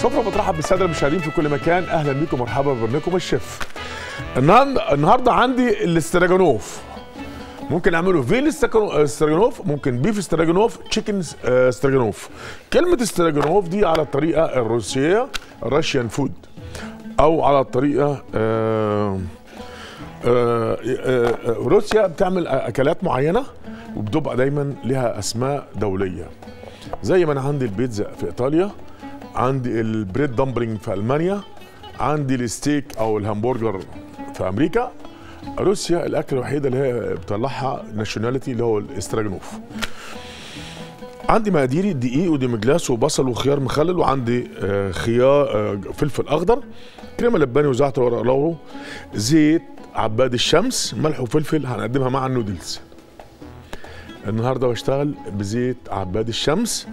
سفرة بترحب بالساده المشاهدين في كل مكان اهلا بيكم مرحبا ببرنامجكم الشيف النهارده النهارده عندي الاستراجانوف ممكن اعمله فيل استراجانو- استراجانوف ممكن بيف استراجانوف تشيكن آه، استراجانوف كلمه استراجانوف دي على الطريقه الروسيه الراشيان فود او على الطريقه آه آه، آه، آه، روسيا بتعمل اكلات معينه وبتبقى دايما لها اسماء دوليه زي ما انا عندي البيتزا في ايطاليا عندي البريد دامبلينج في المانيا عندي الستيك او الهمبرجر في امريكا روسيا الاكل الوحيد اللي هي بتطلعها ناشوناليتي اللي هو الاستراجنوف عندي مقاديري دقيق وديمجلاس وبصل وخيار مخلل وعندي آه، خيار آه، فلفل اخضر كريمه لباني وزعتر ورق لورو زيت عباد الشمس ملح وفلفل هنقدمها مع النودلز النهارده بشتغل بزيت عباد الشمس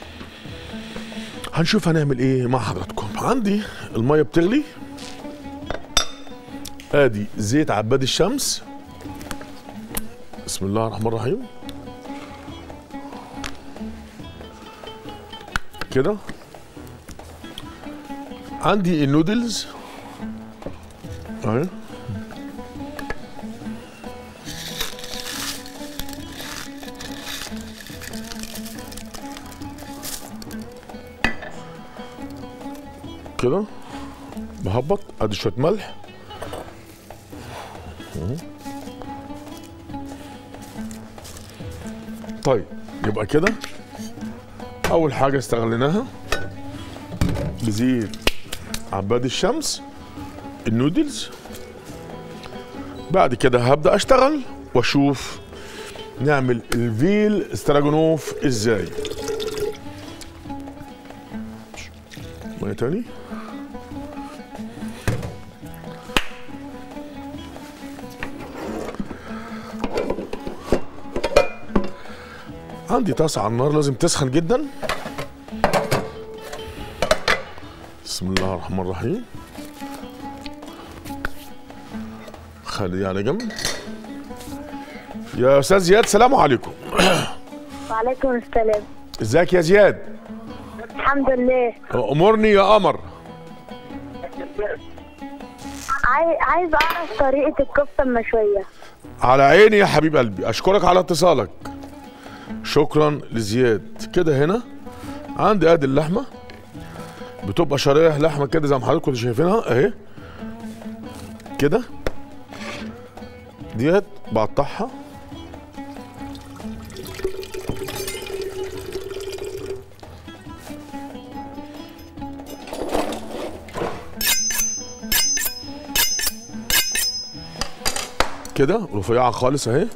هنشوف هنعمل ايه مع حضراتكم عندي الميه بتغلي ادي زيت عباد الشمس بسم الله الرحمن الرحيم كده عندي النودلز اهي كده بهبط ادي شويه ملح مم. طيب يبقى كده اول حاجه استغليناها بزيت عباد الشمس النودلز بعد كده هبدا اشتغل واشوف نعمل الفيل استراجونوف ازاي ميه تاني عندي طاسة على النار لازم تسخن جدا بسم الله الرحمن الرحيم خلي دي على جنب يا استاذ زياد سلام عليكم وعليكم السلام ازيك يا زياد الحمد لله امرني يا قمر عاي... عايز اعرف طريقة الكفتة المشوية على عيني يا حبيب قلبي اشكرك على اتصالك شكرا لزياد كده هنا عندي ادي اللحمه بتبقى شرايح لحمه كده زي ما حضراتكم كنتوا شايفينها اهي كده ديت بقطعها كده رفيعه خالص اهي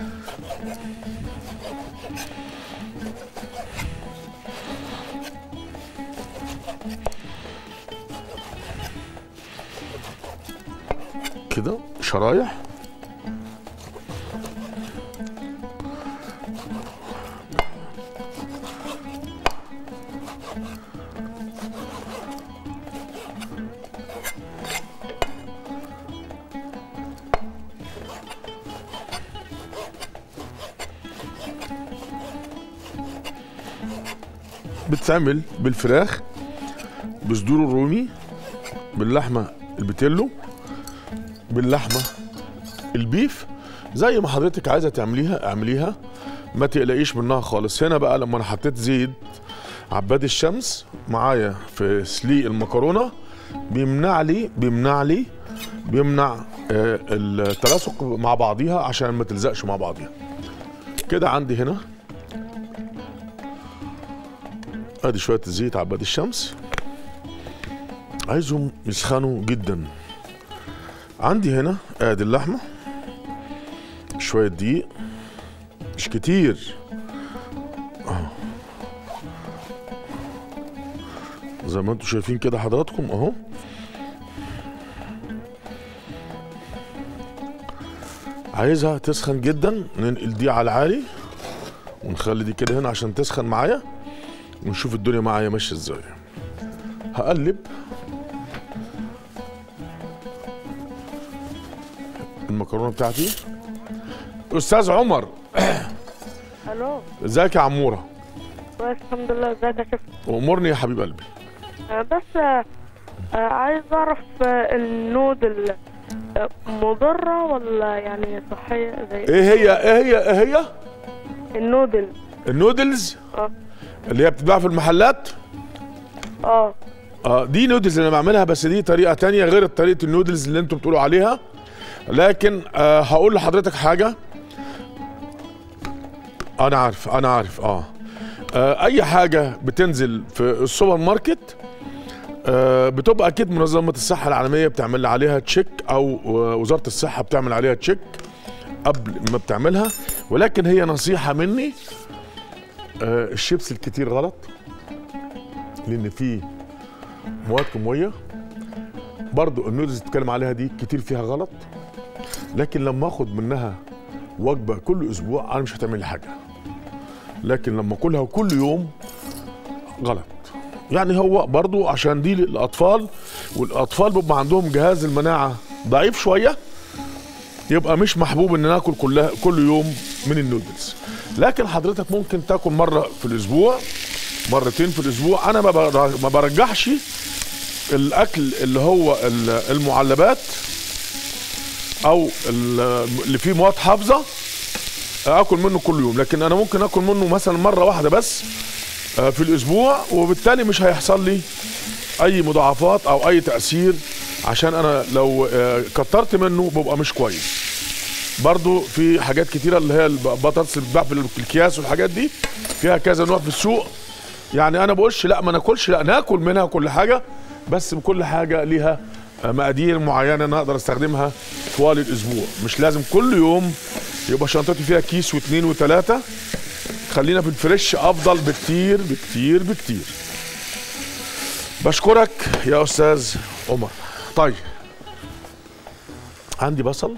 كده شرايح بتتعمل بالفراخ بصدور الرومي باللحمه البتلو باللحمه البيف زي ما حضرتك عايزه تعمليها اعمليها ما تقلقيش منها خالص هنا بقى لما انا حطيت زيت عباد الشمس معايا في سليق المكرونه بيمنع لي بيمنع لي بيمنع آه، التلاصق مع بعضيها عشان ما تلزقش مع بعضيها كده عندي هنا ادي شويه زيت عباد الشمس عايزهم يسخنوا جدا عندي هنا ادي اللحمه شويه دقيق مش كتير أهو. زي ما انتم شايفين كده حضراتكم اهو عايزها تسخن جدا ننقل دي على العالي ونخلي دي كده هنا عشان تسخن معايا ونشوف الدنيا معايا ماشيه ازاي هقلب المكرونه بتاعتي استاذ عمر الو ازيك يا عموره كويس الحمد لله ازيك يا شيخ وامرني يا حبيب قلبي آه، بس آه، آه، عايز اعرف آه، النودل آه، مضرة ولا يعني صحية زي ايه هي ايه هي ايه هي النودل النودلز اه اللي هي بتتباع في المحلات اه اه دي نودلز اللي انا بعملها بس دي طريقه تانية غير طريقه النودلز اللي انتم بتقولوا عليها لكن آه هقول لحضرتك حاجه انا عارف انا عارف اه, آه اي حاجه بتنزل في السوبر ماركت آه بتبقى اكيد منظمه الصحه العالميه بتعمل عليها تشيك او آه، وزاره الصحه بتعمل عليها تشيك قبل ما بتعملها ولكن هي نصيحه مني آه الشيبس الكتير غلط لان فيه مواد كيماويه برضو النودلز اللي بتتكلم عليها دي كتير فيها غلط لكن لما اخد منها وجبه كل اسبوع انا مش هتعمل لي حاجه لكن لما اكلها كل يوم غلط يعني هو برضو عشان دي للاطفال والاطفال بيبقى عندهم جهاز المناعه ضعيف شويه يبقى مش محبوب ان ناكل كلها كل يوم من النودلز لكن حضرتك ممكن تاكل مره في الاسبوع مرتين في الاسبوع انا ما بر- ما برجحش الاكل اللي هو ال- المعلبات او ال- اللي فيه مواد حافظه اكل منه كل يوم لكن انا ممكن اكل منه مثلا مره واحده بس آه، في الاسبوع وبالتالي مش هيحصل لي اي مضاعفات او اي تاثير عشان انا لو آه، كترت منه ببقى مش كويس برضو في حاجات كتيرة اللي هي البطاطس اللي بتتباع في الأكياس والحاجات دي فيها كذا نوع في السوق يعني أنا بقولش لا ما ناكلش لا ناكل منها كل حاجة بس كل حاجة ليها مقادير معينة أنا أقدر أستخدمها طوال الأسبوع مش لازم كل يوم يبقى شنطتي فيها كيس واثنين وثلاثة خلينا في الفريش أفضل بكتير بكتير بكتير بشكرك يا أستاذ عمر طيب عندي بصل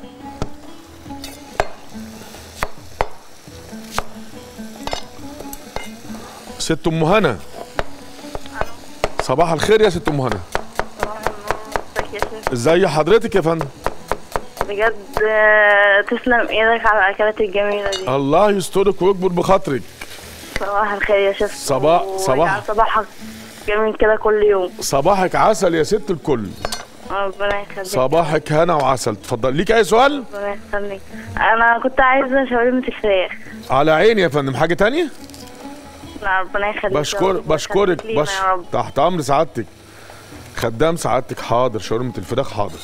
ست ام هنا صباح الخير يا ست ام هنا ازي حضرتك يا فندم بجد آه، تسلم ايدك على الاكلات الجميله دي الله يسترك ويكبر بخاطرك صباح الخير يا شيف صباح- صباح. ويجعل صباحك جميل كده كل يوم صباحك عسل يا ست الكل ربنا يخليك صباحك هنا وعسل اتفضل ليك اي سؤال ربنا يخليك انا كنت عايزه شاورما الفراخ على عيني يا فندم حاجه تانية لا ربنا يخليك يا بشكر رب. بشكرك ويخليك لينا بش يا رب تحت امر سعادتك خدام سعادتك حاضر شاورما الفراخ حاضر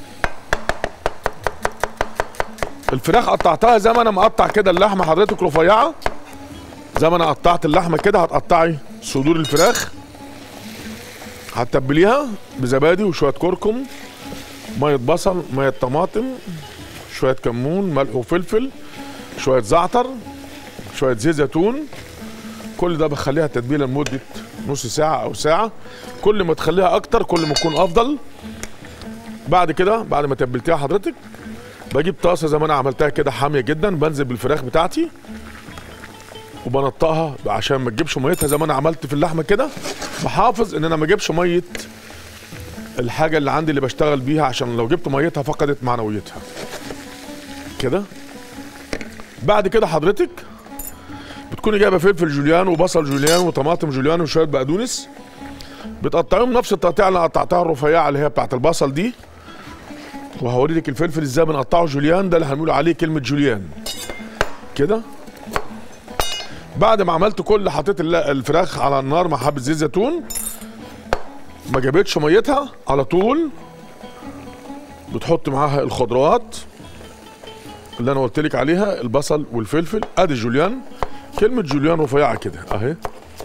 الفراخ قطعتها زي ما انا مقطع كده اللحمه حضرتك رفيعه زي ما انا قطعت اللحمه كده هتقطعي صدور الفراخ هتتبليها بزبادي وشويه كركم ميه بصل ميه طماطم شويه كمون ملح وفلفل شويه زعتر شويه زيت زيتون كل ده بخليها تتبيله لمده نص ساعه او ساعه كل ما تخليها اكتر كل ما تكون افضل بعد كده بعد ما تبلتيها حضرتك بجيب طاسه زي ما انا عملتها كده حاميه جدا بنزل بالفراخ بتاعتي وبنطقها عشان ما تجيبش ميتها زي ما انا عملت في اللحمه كده بحافظ ان انا ما اجيبش ميه الحاجه اللي عندي اللي بشتغل بيها عشان لو جبت ميتها فقدت معنويتها كده بعد كده حضرتك بتكوني جايبه فلفل جوليان وبصل جوليان وطماطم جوليان وشويه بقدونس بتقطعيهم نفس التقطيع اللي أنا قطعتها الرفيعه اللي هي بتاعت البصل دي وهوري لك الفلفل ازاي بنقطعه جوليان ده اللي هنقول عليه كلمه جوليان كده بعد ما عملت كل حطيت الل- الفراخ على النار مع حبه زيت زيتون ما جابتش ميتها على طول بتحط معاها الخضروات اللي انا قلت لك عليها البصل والفلفل ادي جوليان كلمة جوليان رفيعة كده اهي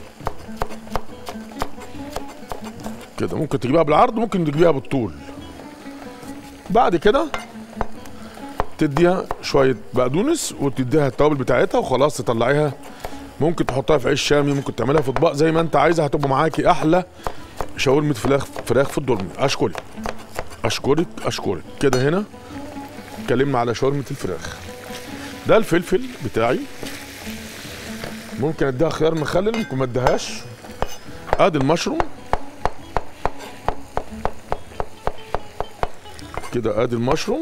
كده ممكن تجيبها بالعرض ممكن تجيبها بالطول بعد كده تديها شوية بقدونس وتديها التوابل بتاعتها وخلاص تطلعيها ممكن تحطها في عيش شامي ممكن تعملها في اطباق زي ما انت عايزه هتبقى معاكي احلى شاورمة فراخ فراخ في الدرمي اشكرك اشكرك اشكرك كده هنا اتكلمنا على شاورمة الفراخ ده الفلفل بتاعي ممكن اديها خيار مخلل ممكن ما اديهاش ادي المشروم كده ادي المشروم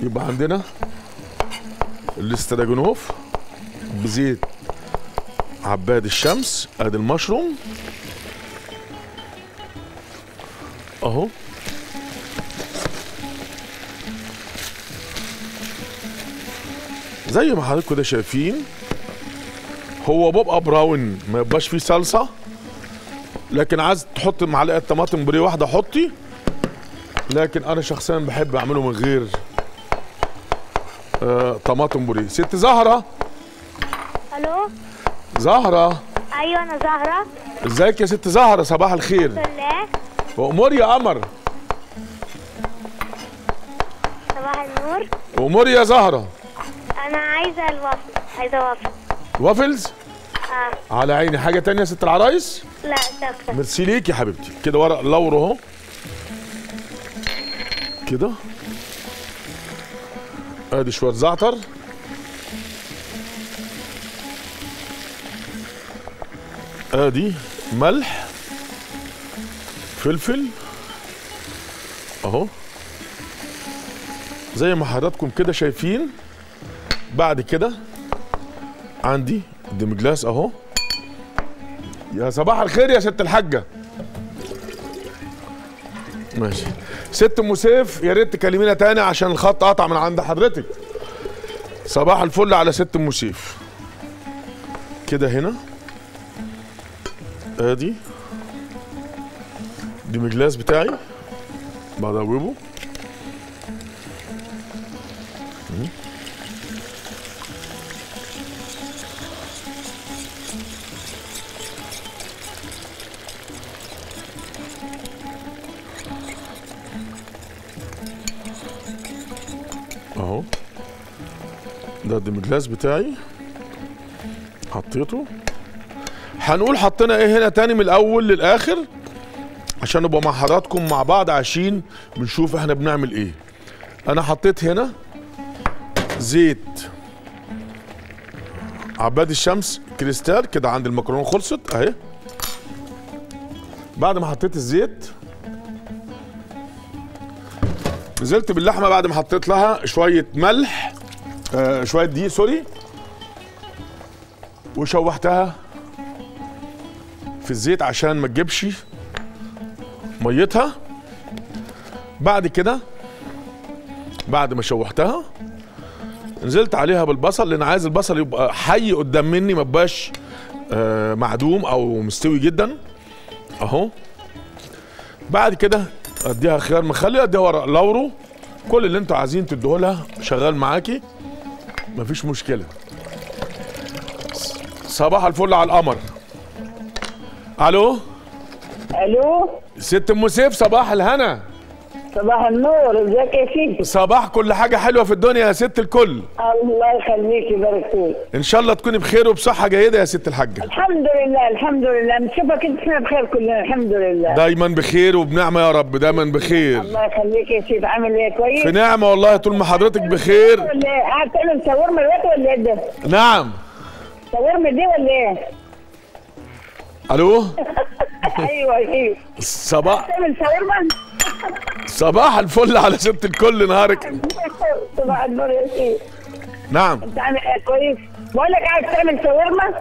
يبقى عندنا الاستراجونوف بزيت عباد الشمس ادي المشروم اهو زي ما حضراتكم كده شايفين هو بيبقى براون ما يبقاش فيه صلصه لكن عايز تحط معلقه طماطم بري واحده حطي لكن انا شخصيا بحب اعمله من غير آه طماطم بري ست زهره الو زهره ايوه انا زهره ازيك يا ست زهره صباح الخير لله وامور يا قمر صباح النور وامور يا زهره انا عايزه الوصل عايزه وصل وافلز اه على عيني حاجه تانية يا ست العرايس لا شكرا ميرسي ليك يا حبيبتي كده ورق لور اهو كده ادي شويه زعتر ادي ملح فلفل اهو زي ما حضراتكم كده شايفين بعد كده عندي ديمجلاس اهو يا صباح الخير يا ست الحاجة ماشي ست ام سيف يا ريت تكلمينا تاني عشان الخط قطع من عند حضرتك صباح الفل على ست ام سيف كده هنا ادي دي مجلاس بتاعي بدوبه مم. اهو ده الدمجلاس بتاعي حطيته هنقول حطينا ايه هنا تاني من الاول للاخر عشان نبقى مع حضراتكم مع بعض عايشين بنشوف احنا بنعمل ايه انا حطيت هنا زيت عباد الشمس كريستال كده عند المكرونه خلصت اهي بعد ما حطيت الزيت نزلت باللحمه بعد ما حطيت لها شويه ملح آه شويه دقيق سوري وشوحتها في الزيت عشان ما تجيبش ميتها بعد كده بعد ما شوحتها نزلت عليها بالبصل لان عايز البصل يبقى حي قدام مني ما يبقاش آه معدوم او مستوي جدا اهو بعد كده اديها خيار مخلي اديها ورق لورو كل اللي انتوا عايزين تدوه لها شغال معاكي مفيش مشكله صباح الفل على القمر الو الو ست ام سيف صباح الهنا صباح النور ازيك يا سيدي صباح كل حاجه حلوه في الدنيا يا ست الكل الله يخليك يبارك فيك ان شاء الله تكوني بخير وبصحه جيده يا ست الحاجه الحمد لله الحمد لله نشوفك انت احنا بخير كلنا الحمد لله دايما بخير وبنعمه يا رب دايما بخير الله يخليك يا سيدي عامل ايه كويس في نعمه والله طول ما حضرتك بخير ولا ايه قاعد تعمل شاورما دلوقتي ولا ايه ده نعم شاورما دي ولا ايه الو ايوه يا سيدي صباح تعمل شاورما صباح الفل على ست الكل نهارك صباح النور يا سيدي نعم انت عامل ايه كويس بقول لك قاعد تعمل شاورما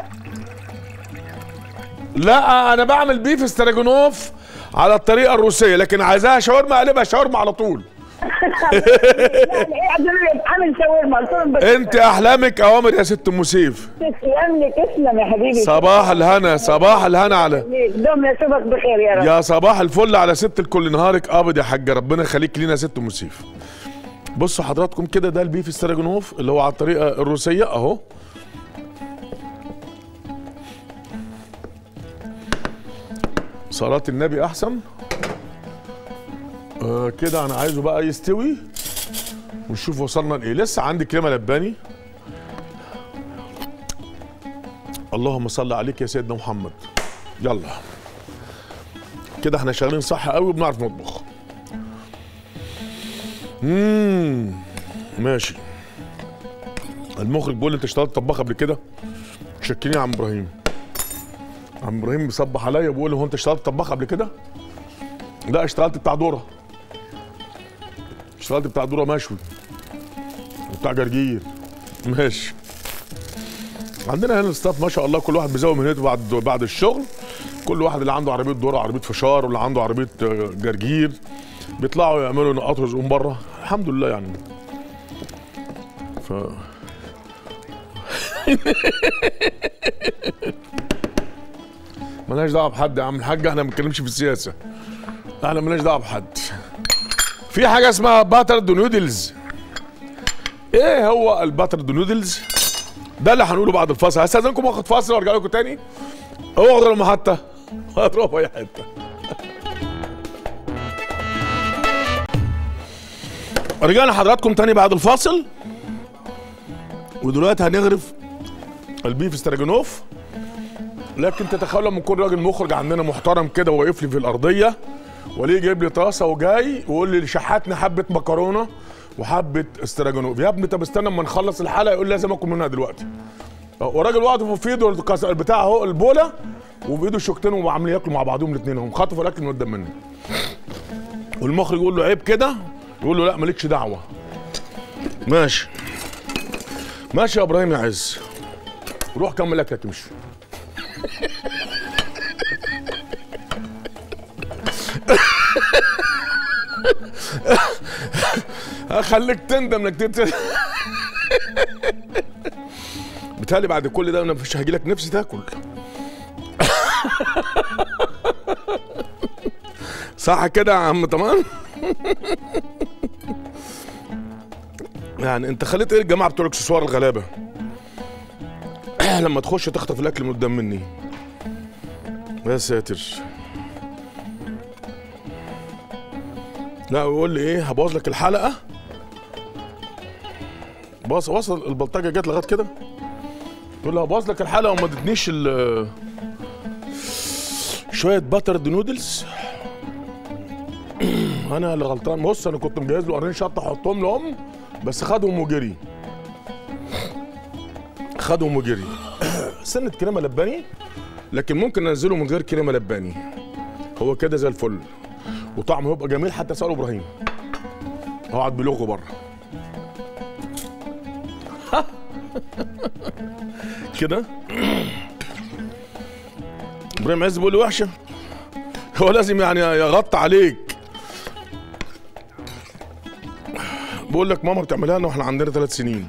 لا انا بعمل بيف استراجونوف على الطريقه الروسيه لكن عايزاها شاورما اقلبها شاورما على طول يعني ايه عايز عامل شاورما قلت لهم بس انت احلامك اوامر يا ست ام سيف تسلم لي تسلم يا حبيبي صباح الهنا صباح الهنا على دوم يشوفك بخير يا رب يا صباح الفل على ست الكل نهارك ابيض يا حاجه ربنا يخليك لينا يا ست ام سيف بصوا حضراتكم كده ده البيف استراجونوف اللي هو على الطريقه الروسيه اهو صلاة النبي احسن آه كده انا عايزه بقى يستوي ونشوف وصلنا لايه لسه عندي كريمه لباني اللهم صل عليك يا سيدنا محمد يلا كده احنا شغالين صح قوي وبنعرف نطبخ امم ماشي المخرج بيقول لي انت اشتغلت طباخ قبل كده شكرين يا عم ابراهيم عم ابراهيم بيصبح عليا بيقول لي هو انت اشتغلت طباخ قبل كده لا اشتغلت بتاع دوره اشتغلت بتاع دوره مشوي بتاع جرجير ماشي عندنا هنا الستاف ما شاء الله كل واحد بيزود مهنته بعد بعد الشغل كل واحد اللي عنده عربيه ذره عربيه فشار واللي عنده عربيه آه، جرجير بيطلعوا يعملوا ينقطوا رزقهم بره الحمد لله يعني ف ملناش دعوه بحد يا عم الحاج احنا ما بنتكلمش في السياسه احنا ملناش دعوه بحد في حاجه اسمها باتر نودلز ايه هو الباتر نودلز ده اللي هنقوله بعد الفاصل هستاذنكم واخد فاصل وارجع لكم تاني اوعوا غير المحطه هتروحوا في اي حته رجعنا حضراتكم تاني بعد الفاصل ودلوقتي هنغرف البيف استراجانوف لكن تتخيلوا لما يكون راجل مخرج عندنا محترم كده واقف لي في الارضيه وليه جايب لي طاسه وجاي ويقول لي شحاتني حبه مكرونه وحبه استراجانوف يا ابني طب استنى اما نخلص الحلقه يقول لي لازم اكل منها دلوقتي وراجل واقف في ايده الكاس- البتاع اهو البوله وبايده الشوكتين وعاملين ياكلوا مع بعضهم الاثنين هم خطفوا الاكل من قدام مني والمخرج يقول له عيب كده يقول له لا مالكش دعوه ماشي ماشي يا ابراهيم يا عز روح كمل اكلك تمشي هخليك تندم انك تت بتهيألي بعد كل ده انا مش هيجيلك نفسي تاكل صح كده يا عم تمام يعني انت خليت ايه الجماعه بتوع الاكسسوار الغلابه لما تخش تخطف الاكل من قدام مني يا ساتر لا ويقول لي ايه هبوظ لك الحلقه باص وصل البلطجه جت لغايه كده يقول له هبوظ لك الحلقه وما ادتنيش ال شويه باتر نودلز انا اللي غلطان بص انا كنت مجهز له قرنين شطه احطهم لهم بس خدهم وجري خدهم وجري سنه كريمه لباني لكن ممكن ننزله من غير كريمه لباني هو كده زي الفل وطعمه يبقى جميل حتى اساله ابراهيم هو قاعد بيلغوا بره كده ابراهيم عز بيقول لي وحشه هو لازم يعني يغطي عليك بقول لك ماما بتعملها لنا واحنا عندنا ثلاث سنين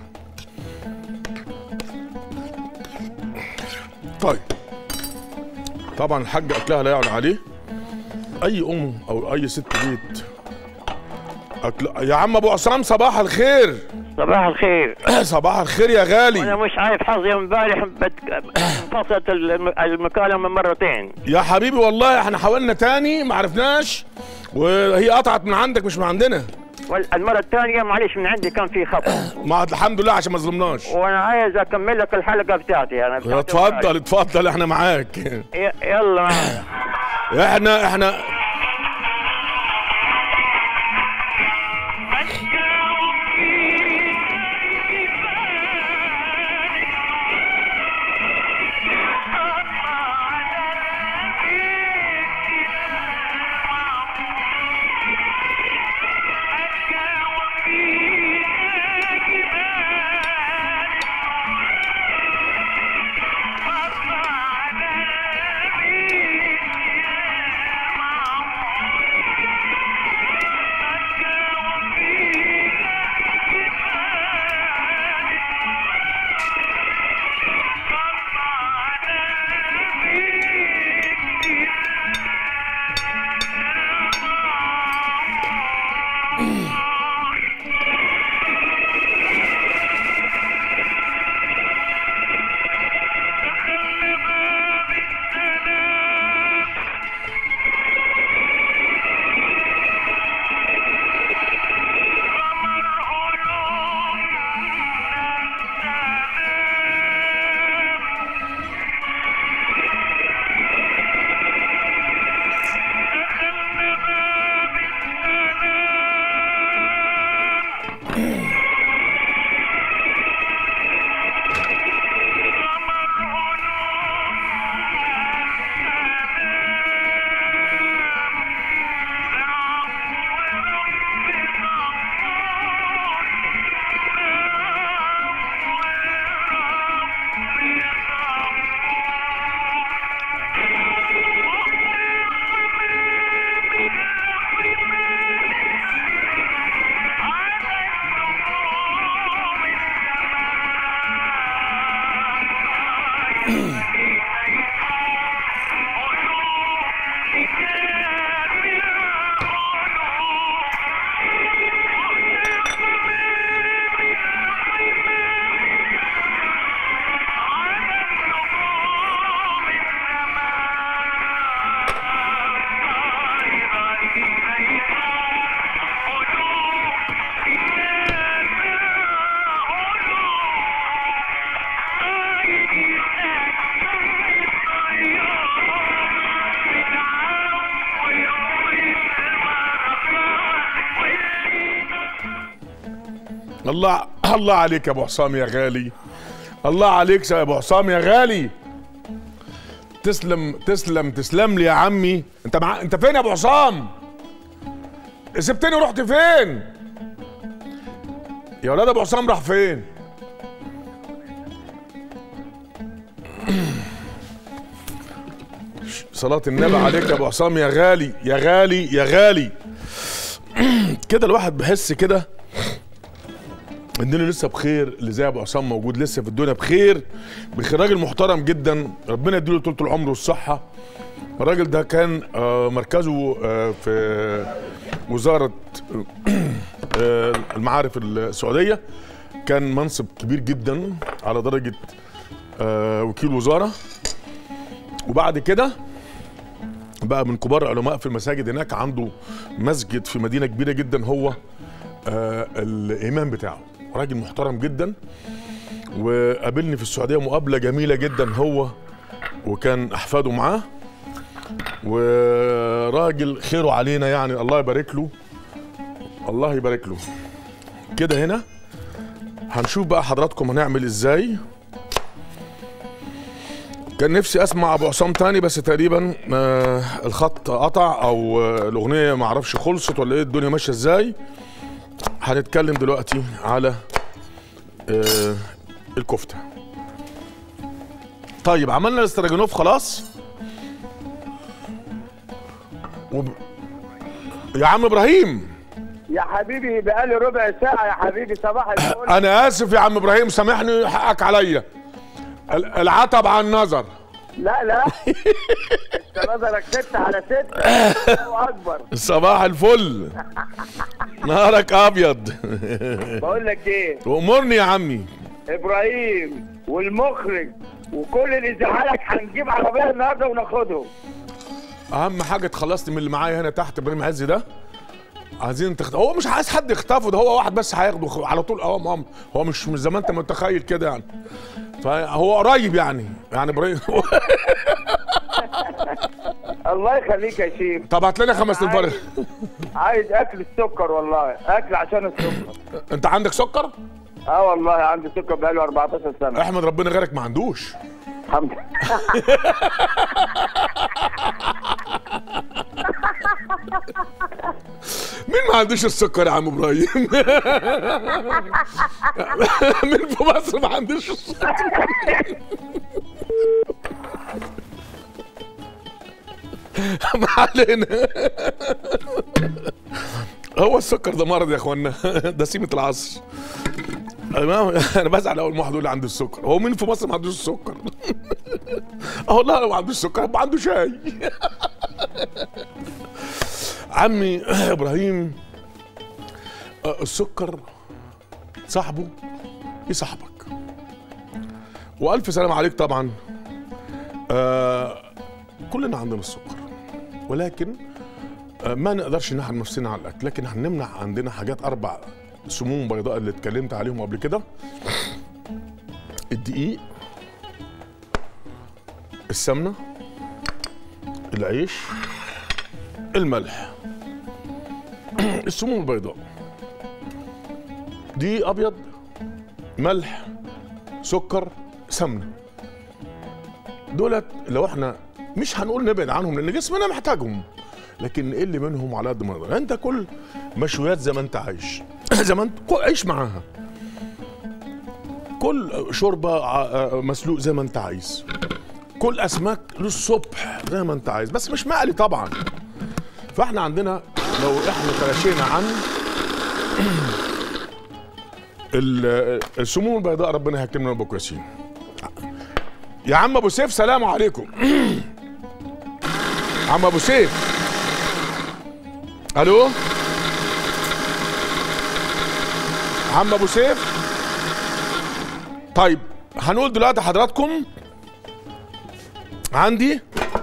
طيب طبعا الحاج اكلها لا يعلى عليه اي ام او اي ست بيت أكل... يا عم ابو عصام صباح الخير صباح الخير صباح الخير يا انا غالي مش عارف حظي امبارح بت- انفصلت الم- المكالمه مرتين يا حبيبي والله احنا حاولنا تاني ما عرفناش وهي قطعت من عندك مش من عندنا والمره الثانيه معلش من عندي كان في خطا ما الحمد لله عشان ما ظلمناش وانا عايز اكمل لك الحلقه بتاعتي انا بتاعتي اتفضل اتفضل احنا معاك ي- يلا معنا. احنا احنا الله الله عليك يا ابو حسام يا غالي الله عليك يا ابو حسام يا غالي تسلم تسلم تسلم لي يا عمي انت مع... انت فين يا ابو حسام سبتني ورحت فين يا ولاد ابو حسام راح فين صلاة النبي عليك يا ابو حسام يا غالي يا غالي يا غالي كده الواحد بيحس كده اننا لسه بخير اللي زي ابو عصام موجود لسه في الدنيا بخير بخير راجل محترم جدا ربنا يديله طول العمر والصحه الراجل ده كان آه، مركزه آه، في وزاره آه، المعارف السعوديه كان منصب كبير جدا على درجه آه، وكيل وزاره وبعد كده بقى من كبار العلماء في المساجد هناك عنده مسجد في مدينه كبيره جدا هو آه الامام بتاعه راجل محترم جدا وقابلني في السعوديه مقابله جميله جدا هو وكان احفاده معاه وراجل خيره علينا يعني الله يبارك له الله يبارك له كده هنا هنشوف بقى حضراتكم هنعمل ازاي كان نفسي اسمع ابو عصام تاني بس تقريبا آه الخط قطع او آه الاغنيه ما اعرفش خلصت ولا ايه الدنيا ماشيه ازاي هنتكلم دلوقتي على آه الكفته طيب عملنا الاستراجانوف خلاص وب... يا عم ابراهيم يا حبيبي بقالي ربع ساعة يا حبيبي صباح الفل انا اسف يا عم ابراهيم سامحني حقك عليا ال- العتب عن النظر لا لا انت نظرك ست على ست الله اكبر صباح الفل نهارك ابيض بقول لك ايه وامرني يا عمي ابراهيم والمخرج وكل اللي زعلك هنجيب عربيه النهارده وناخدهم اهم حاجه اتخلصت من اللي معايا هنا تحت ابراهيم عزي ده عايزين تخت... هو مش عايز حد يخطفه ده هو واحد بس هياخده خ- على طول اه مام هو مش مش زي ما انت متخيل كده يعني فهو قريب يعني يعني ابراهيم الله يخليك يا شيخ طب هات لنا خمس تنفار عايز اكل السكر والله اكل عشان السكر انت عندك سكر؟ اه والله عندي سكر بقاله 14 سنه احمد ربنا غيرك ما عندوش الحمد لله مين ما عندوش السكر يا عم ابراهيم؟ مين في مصر ما عندوش السكر؟ ما علينا هو السكر ده مرض يا اخوانا ده سيمة العصر انا أنا بزعل اول ما واحد يقول لي عنده السكر هو مين في مصر ما عندوش السكر اه والله لو ما عندوش سكر يبقى عنده شاي عمي ابراهيم آه، السكر صاحبه يصاحبك والف سلام عليك طبعا آه كلنا عندنا السكر ولكن آه ما نقدرش نحرم نفسنا على الاكل لكن هنمنع عندنا حاجات اربع سموم بيضاء اللي اتكلمت عليهم قبل كده الدقيق السمنه العيش الملح السموم البيضاء دي ابيض ملح سكر سمنه دولت لو احنا مش هنقول نبعد عنهم لان جسمنا محتاجهم لكن نقل منهم على قد ما نقدر انت كل مشويات زي ما انت عايش زي ما انت كل- عيش معاها كل شوربه ع- مسلوق زي ما انت عايز كل اسماك للصبح زي ما انت عايز بس مش مقلي طبعا فاحنا عندنا لو احنا تلاشينا عن ال- السموم البيضاء ربنا يهكمنا ابو كويسين يا عم ابو سيف سلام عليكم عم ابو سيف الو عم ابو سيف طيب هنقول دلوقتي حضراتكم عندي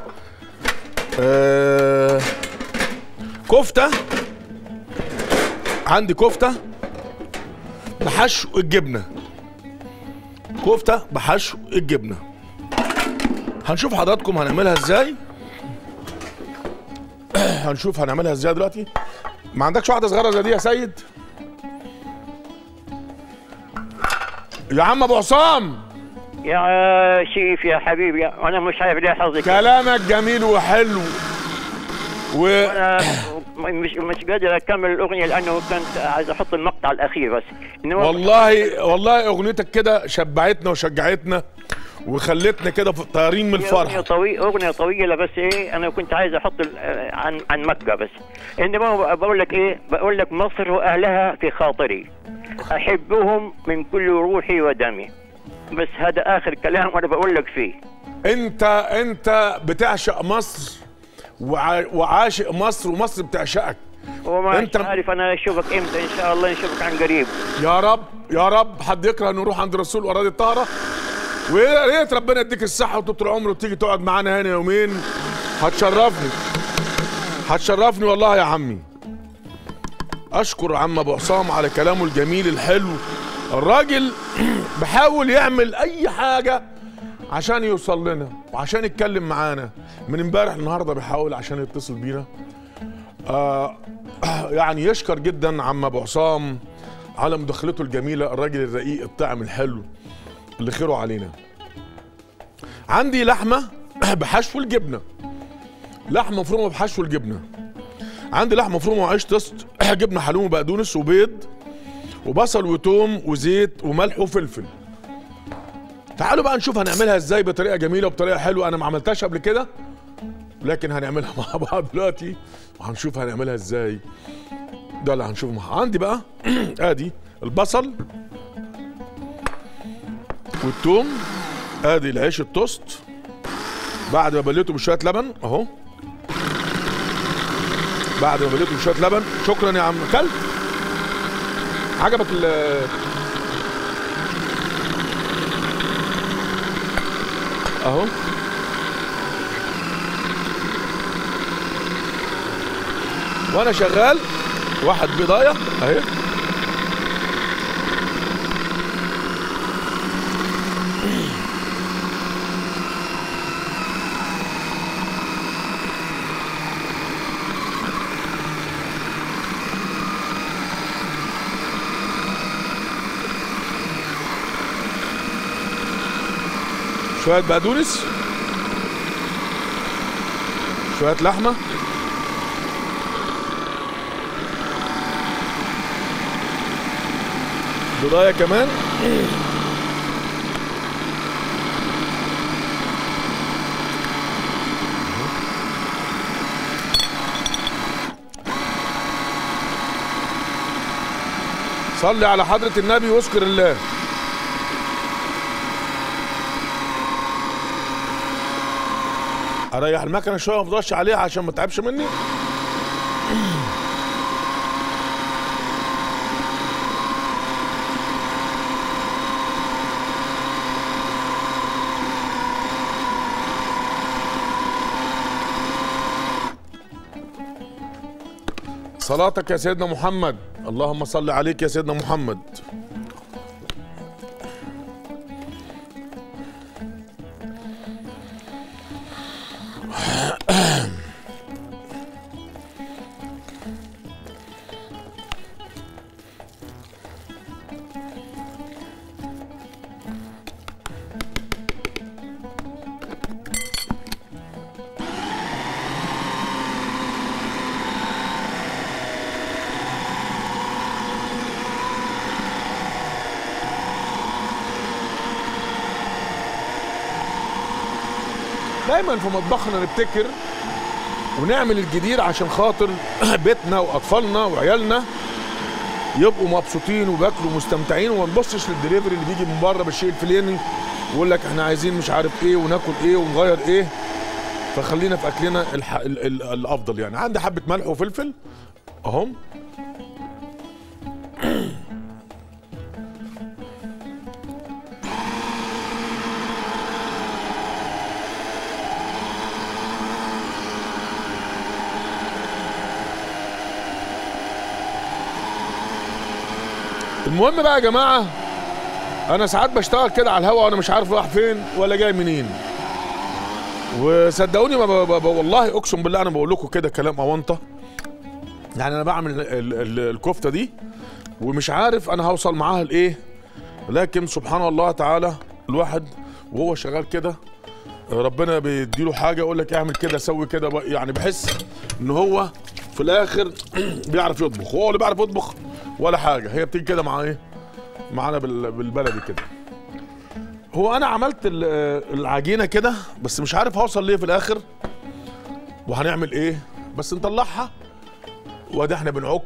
آه كفته عندي كفته بحشو الجبنه كفته بحشو الجبنه هنشوف حضراتكم هنعملها ازاي هنشوف هنعملها ازاي دلوقتي ما عندكش واحده صغيره زي دي يا سيد يا عم ابو عصام يا شيف يا حبيبي انا مش عارف ليه حظي كده. كلامك جميل وحلو و انا مش مش قادر اكمل الاغنيه لانه كنت عايز احط المقطع الاخير بس انما والله والله اغنيتك كده شبعتنا وشجعتنا وخلتنا كده في- طايرين من هي اغنيه الفرحه طويله اغنيه طويله بس ايه انا كنت عايز احط ال- آه، عن عن مكه بس انما بقول لك ايه بقول لك مصر واهلها في خاطري احبهم من كل روحي ودمي بس هذا اخر كلام وانا بقول لك فيه انت انت بتعشق مصر وع- وعاشق مصر ومصر بتعشقك وما أنت- انت عارف انا اشوفك امتى ان شاء الله نشوفك عن قريب يا رب يا رب حد يكره نروح عند الرسول واراضي الطاهره ويا ريت ربنا يديك الصحه وطول العمر وتيجي تقعد معانا هنا يومين هتشرفني هتشرفني والله يا عمي اشكر عم ابو عصام على كلامه الجميل الحلو الراجل بحاول يعمل اي حاجه عشان يوصل لنا وعشان يتكلم معانا من امبارح النهارده بيحاول عشان يتصل بينا آه يعني يشكر جدا عم ابو عصام على مداخلته الجميله الراجل الرقيق الطعم الحلو اللي خيره علينا عندي لحمه بحشو الجبنه لحمه مفرومه بحشو الجبنه عندي لحمه مفرومه وعيش توست جبنه حلوم وبقدونس وبيض وبصل وتوم وزيت وملح وفلفل تعالوا بقى نشوف هنعملها ازاي بطريقه جميله وبطريقه حلوه انا ما عملتهاش قبل كده لكن هنعملها مع بعض دلوقتي وهنشوف هنعملها ازاي ده اللي هنشوفه مع عندي بقى ادي البصل والثوم ادي العيش التوست بعد ما بليته بشويه لبن اهو بعد ما بليته بشويه لبن شكرا يا عم كلت عجبك ال اهو وانا شغال واحد بضايه اهي شويه بقدونس شويه لحمه بضايه كمان صلي على حضرة النبي واذكر الله اريح المكنه شويه ما افضلش عليها عشان ما تعبش مني صلاتك يا سيدنا محمد اللهم صل عليك يا سيدنا محمد دايما في مطبخنا نبتكر ونعمل الجديد عشان خاطر بيتنا واطفالنا وعيالنا يبقوا مبسوطين وبياكلوا مستمتعين وما نبصش للدليفري اللي بيجي من بره بالشيء الفلاني ويقول لك احنا عايزين مش عارف ايه وناكل ايه ونغير ايه فخلينا في اكلنا الح... ال... ال... الافضل يعني عندي حبه ملح وفلفل اهم المهم بقى يا جماعه انا ساعات بشتغل كده على الهوا وانا مش عارف رايح فين ولا جاي منين وصدقوني ما ب... ب... ب... والله اقسم بالله انا بقول لكم كده كلام اونطه يعني انا بعمل ال... ال... الكفته دي ومش عارف انا هوصل معاها لايه لكن سبحان الله تعالى الواحد وهو شغال كده ربنا بيديله حاجه يقول لك اعمل كده سوي كده بقى. يعني بحس ان هو في الاخر بيعرف يطبخ هو اللي بيعرف يطبخ ولا حاجه هي بتيجي كده مع ايه معانا بال- بالبلدي كده هو انا عملت ال- العجينه كده بس مش عارف هوصل ليه في الاخر وهنعمل ايه بس نطلعها وادي احنا بنعك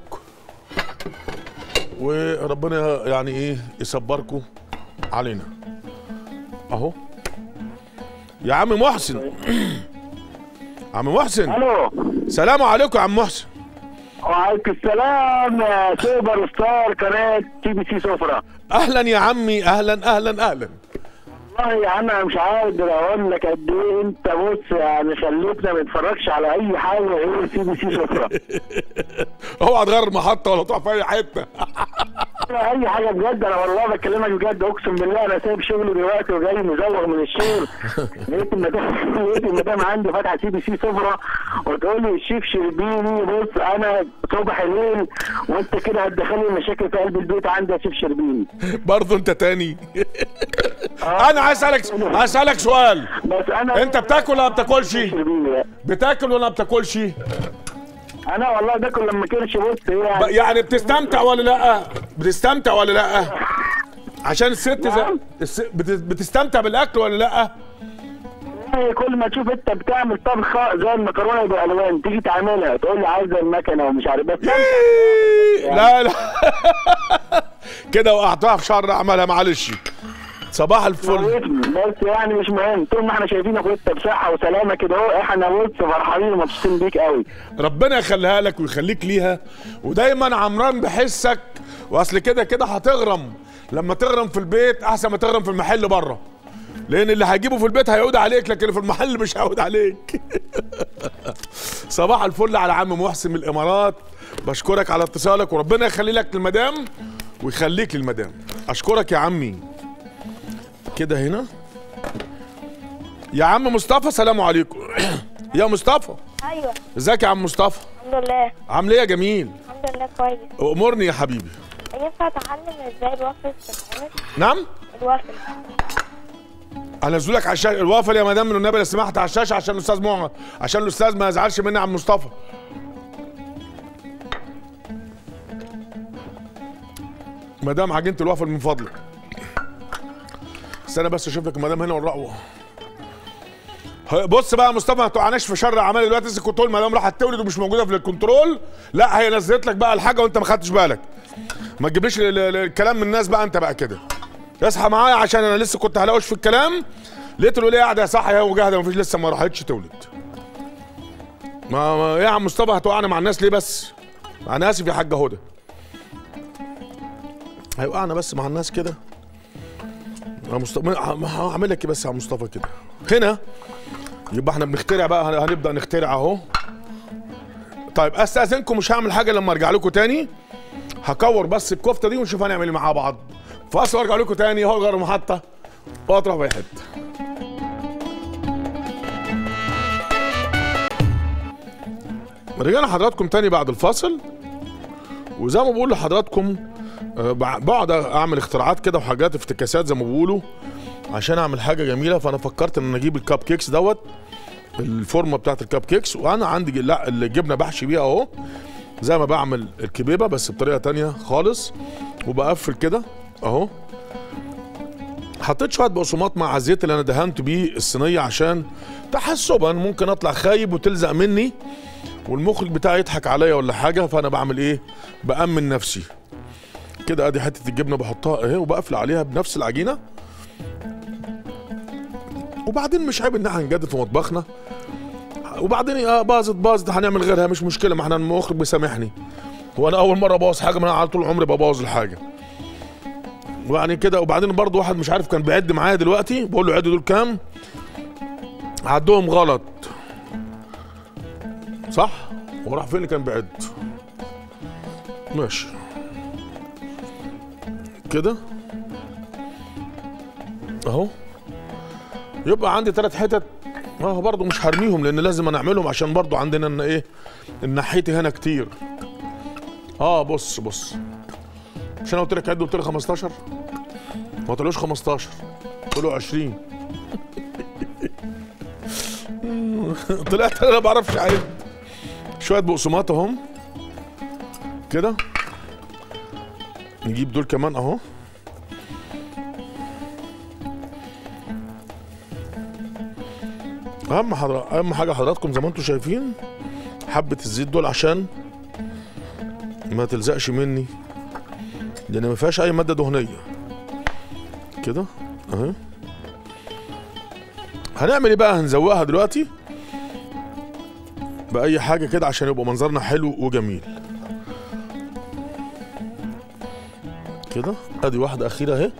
وربنا يعني ايه يصبركم علينا اهو يا عم محسن عم محسن الو سلام عليكم يا عم محسن وعليكم السلام يا سوبر ستار قناه تي بي سي سفره اهلا يا عمي اهلا اهلا اهلا والله يا عم انا مش قادر اقول لك قد ايه انت بص يعني خليتنا ما نتفرجش على اي حاجه غير تي بي سي سفره اوعى تغير محطه ولا تروح في اي حته ولا اي حاجه بجد انا والله بكلمك بجد اقسم بالله انا سايب شغلي دلوقتي وجاي مزوغ من الشغل لقيت المدام لقيت المدام عندي فاتحه تي بي سي سفره وتقول لي الشيف شربيني بص انا صبح ليل وانت كده هتدخلي مشاكل في قلب البيت عندي يا شيف شربيني برضه انت تاني انا عايز اسالك عايز اسالك سؤال بس انا انت بتاكل ولا ما بتاكلش شربيني بقى. بتاكل ولا ما بتاكلش انا والله باكل لما كرش بص ب- هي يعني بتستمتع ولا لا بتستمتع ولا لا عشان الست زي نعم. الس- بت- بتستمتع بالاكل ولا لا هي كل ما تشوف انت بتعمل طبخه زي المكرونه بالالوان تيجي تعملها تقول لي عايزه المكنه ومش عارف بس إيه، لا لا كده وقعتها في شر عملها معلش صباح الفل موتني بس يعني مش مهم طول ما احنا شايفينك وانت بصحه وسلامه كده اهو احنا بص فرحانين ومبسوطين بيك قوي ربنا يخليها لك ويخليك ليها ودايما عمران بحسك واصل كده كده هتغرم لما تغرم في البيت احسن ما تغرم في المحل بره لان اللي هيجيبه في البيت هيعود عليك لكن في المحل مش هيعود عليك صباح الفل على عم محسن من الامارات بشكرك على اتصالك وربنا يخلي لك المدام ويخليك للمدام اشكرك يا عمي كده هنا يا عم مصطفى سلام عليكم يا مصطفى ايوه ازيك يا عم مصطفى الحمد لله عامل ايه يا جميل الحمد لله كويس امرني يا حبيبي ينفع اتعلم ازاي الوافل بتتعمل نعم الوافل انزلك على الشاشه الوافل يا مدام من النبي لو سمحت على الشاشه عشان الاستاذ معه عشان الاستاذ ما يزعلش مني يا عم مصطفى مدام عجينه الوافل من فضلك استنى بس اشوف لك المدام هنا ونروح ه- بص بقى يا مصطفى ما تقعناش في شر اعمال دلوقتي لسه كنت تقول المدام راحت تولد ومش موجوده في الكنترول لا هي نزلت لك بقى الحاجه وانت ما خدتش بالك ما تجيبليش ال- ال- الكلام من الناس بقى انت بقى كده اصحى معايا عشان انا لسه كنت هلاقوش في الكلام لقيت الوليه قاعده صح هي وجاهده مفيش لسه ما راحتش تولد ما, ما ايه يا عم مصطفى هتوقعنا مع الناس ليه بس انا اسف يا حاجه هدى هيوقعنا بس مع الناس كده يا مصطفى هعمل لك إيه بس يا عم مصطفى كده هنا يبقى احنا بنخترع بقى هن- هنبدا نخترع اهو طيب استاذنكم مش هعمل حاجه لما ارجع لكم تاني هكور بس الكفته دي ونشوف هنعمل ايه مع بعض فاصل وارجع لكم تاني اهو غير المحطه واطرح في أي حته رجعنا حضراتكم تاني بعد الفاصل وزي ما بقول لحضراتكم آه، بع- بقعد اعمل اختراعات كده وحاجات افتكاسات زي ما بيقولوا عشان اعمل حاجه جميله فانا فكرت ان انا اجيب الكاب كيكس دوت الفورمه بتاعت الكاب كيكس وانا عندي ج- لا الجبنه بحشي بيها اهو زي ما بعمل الكبيبه بس بطريقه تانية خالص وبقفل كده اهو حطيت شويه بقسماط مع الزيت اللي انا دهنت بيه الصينيه عشان تحسبا ممكن اطلع خايب وتلزق مني والمخرج بتاعي يضحك عليا ولا حاجه فانا بعمل ايه بامن نفسي كده ادي حته الجبنه بحطها اهي وبقفل عليها بنفس العجينه وبعدين مش عيب ان احنا نجدد في مطبخنا وبعدين اه باظت باظت هنعمل غيرها مش مشكله ما احنا المخرج بيسامحني هو انا اول مره ابوظ حاجه ما انا على طول عمري ببوظ الحاجه ويعني كده وبعدين برضو واحد مش عارف كان بيعد معايا دلوقتي بقول له عد دول كام عدهم غلط صح وراح فين اللي كان بيعد ماشي كده اهو يبقى عندي ثلاث حتت اه برضو مش هرميهم لان لازم انا اعملهم عشان برضو عندنا ان ايه الناحيتي هنا كتير اه بص بص مش انا قلت لك عد قلت لي 15 ما طلعوش 15 طلعوا 20 طلعت انا ما بعرفش اعد شويه بقسماط اهم كده نجيب دول كمان اهو اهم حضر... اهم حاجه حضراتكم زي ما انتم شايفين حبه الزيت دول عشان ما تلزقش مني لان ما فيهاش اي ماده دهنيه كده اهي هنعمل ايه بقى هنزوقها دلوقتي باي حاجه كده عشان يبقى منظرنا حلو وجميل كده ادي واحده اخيره اهي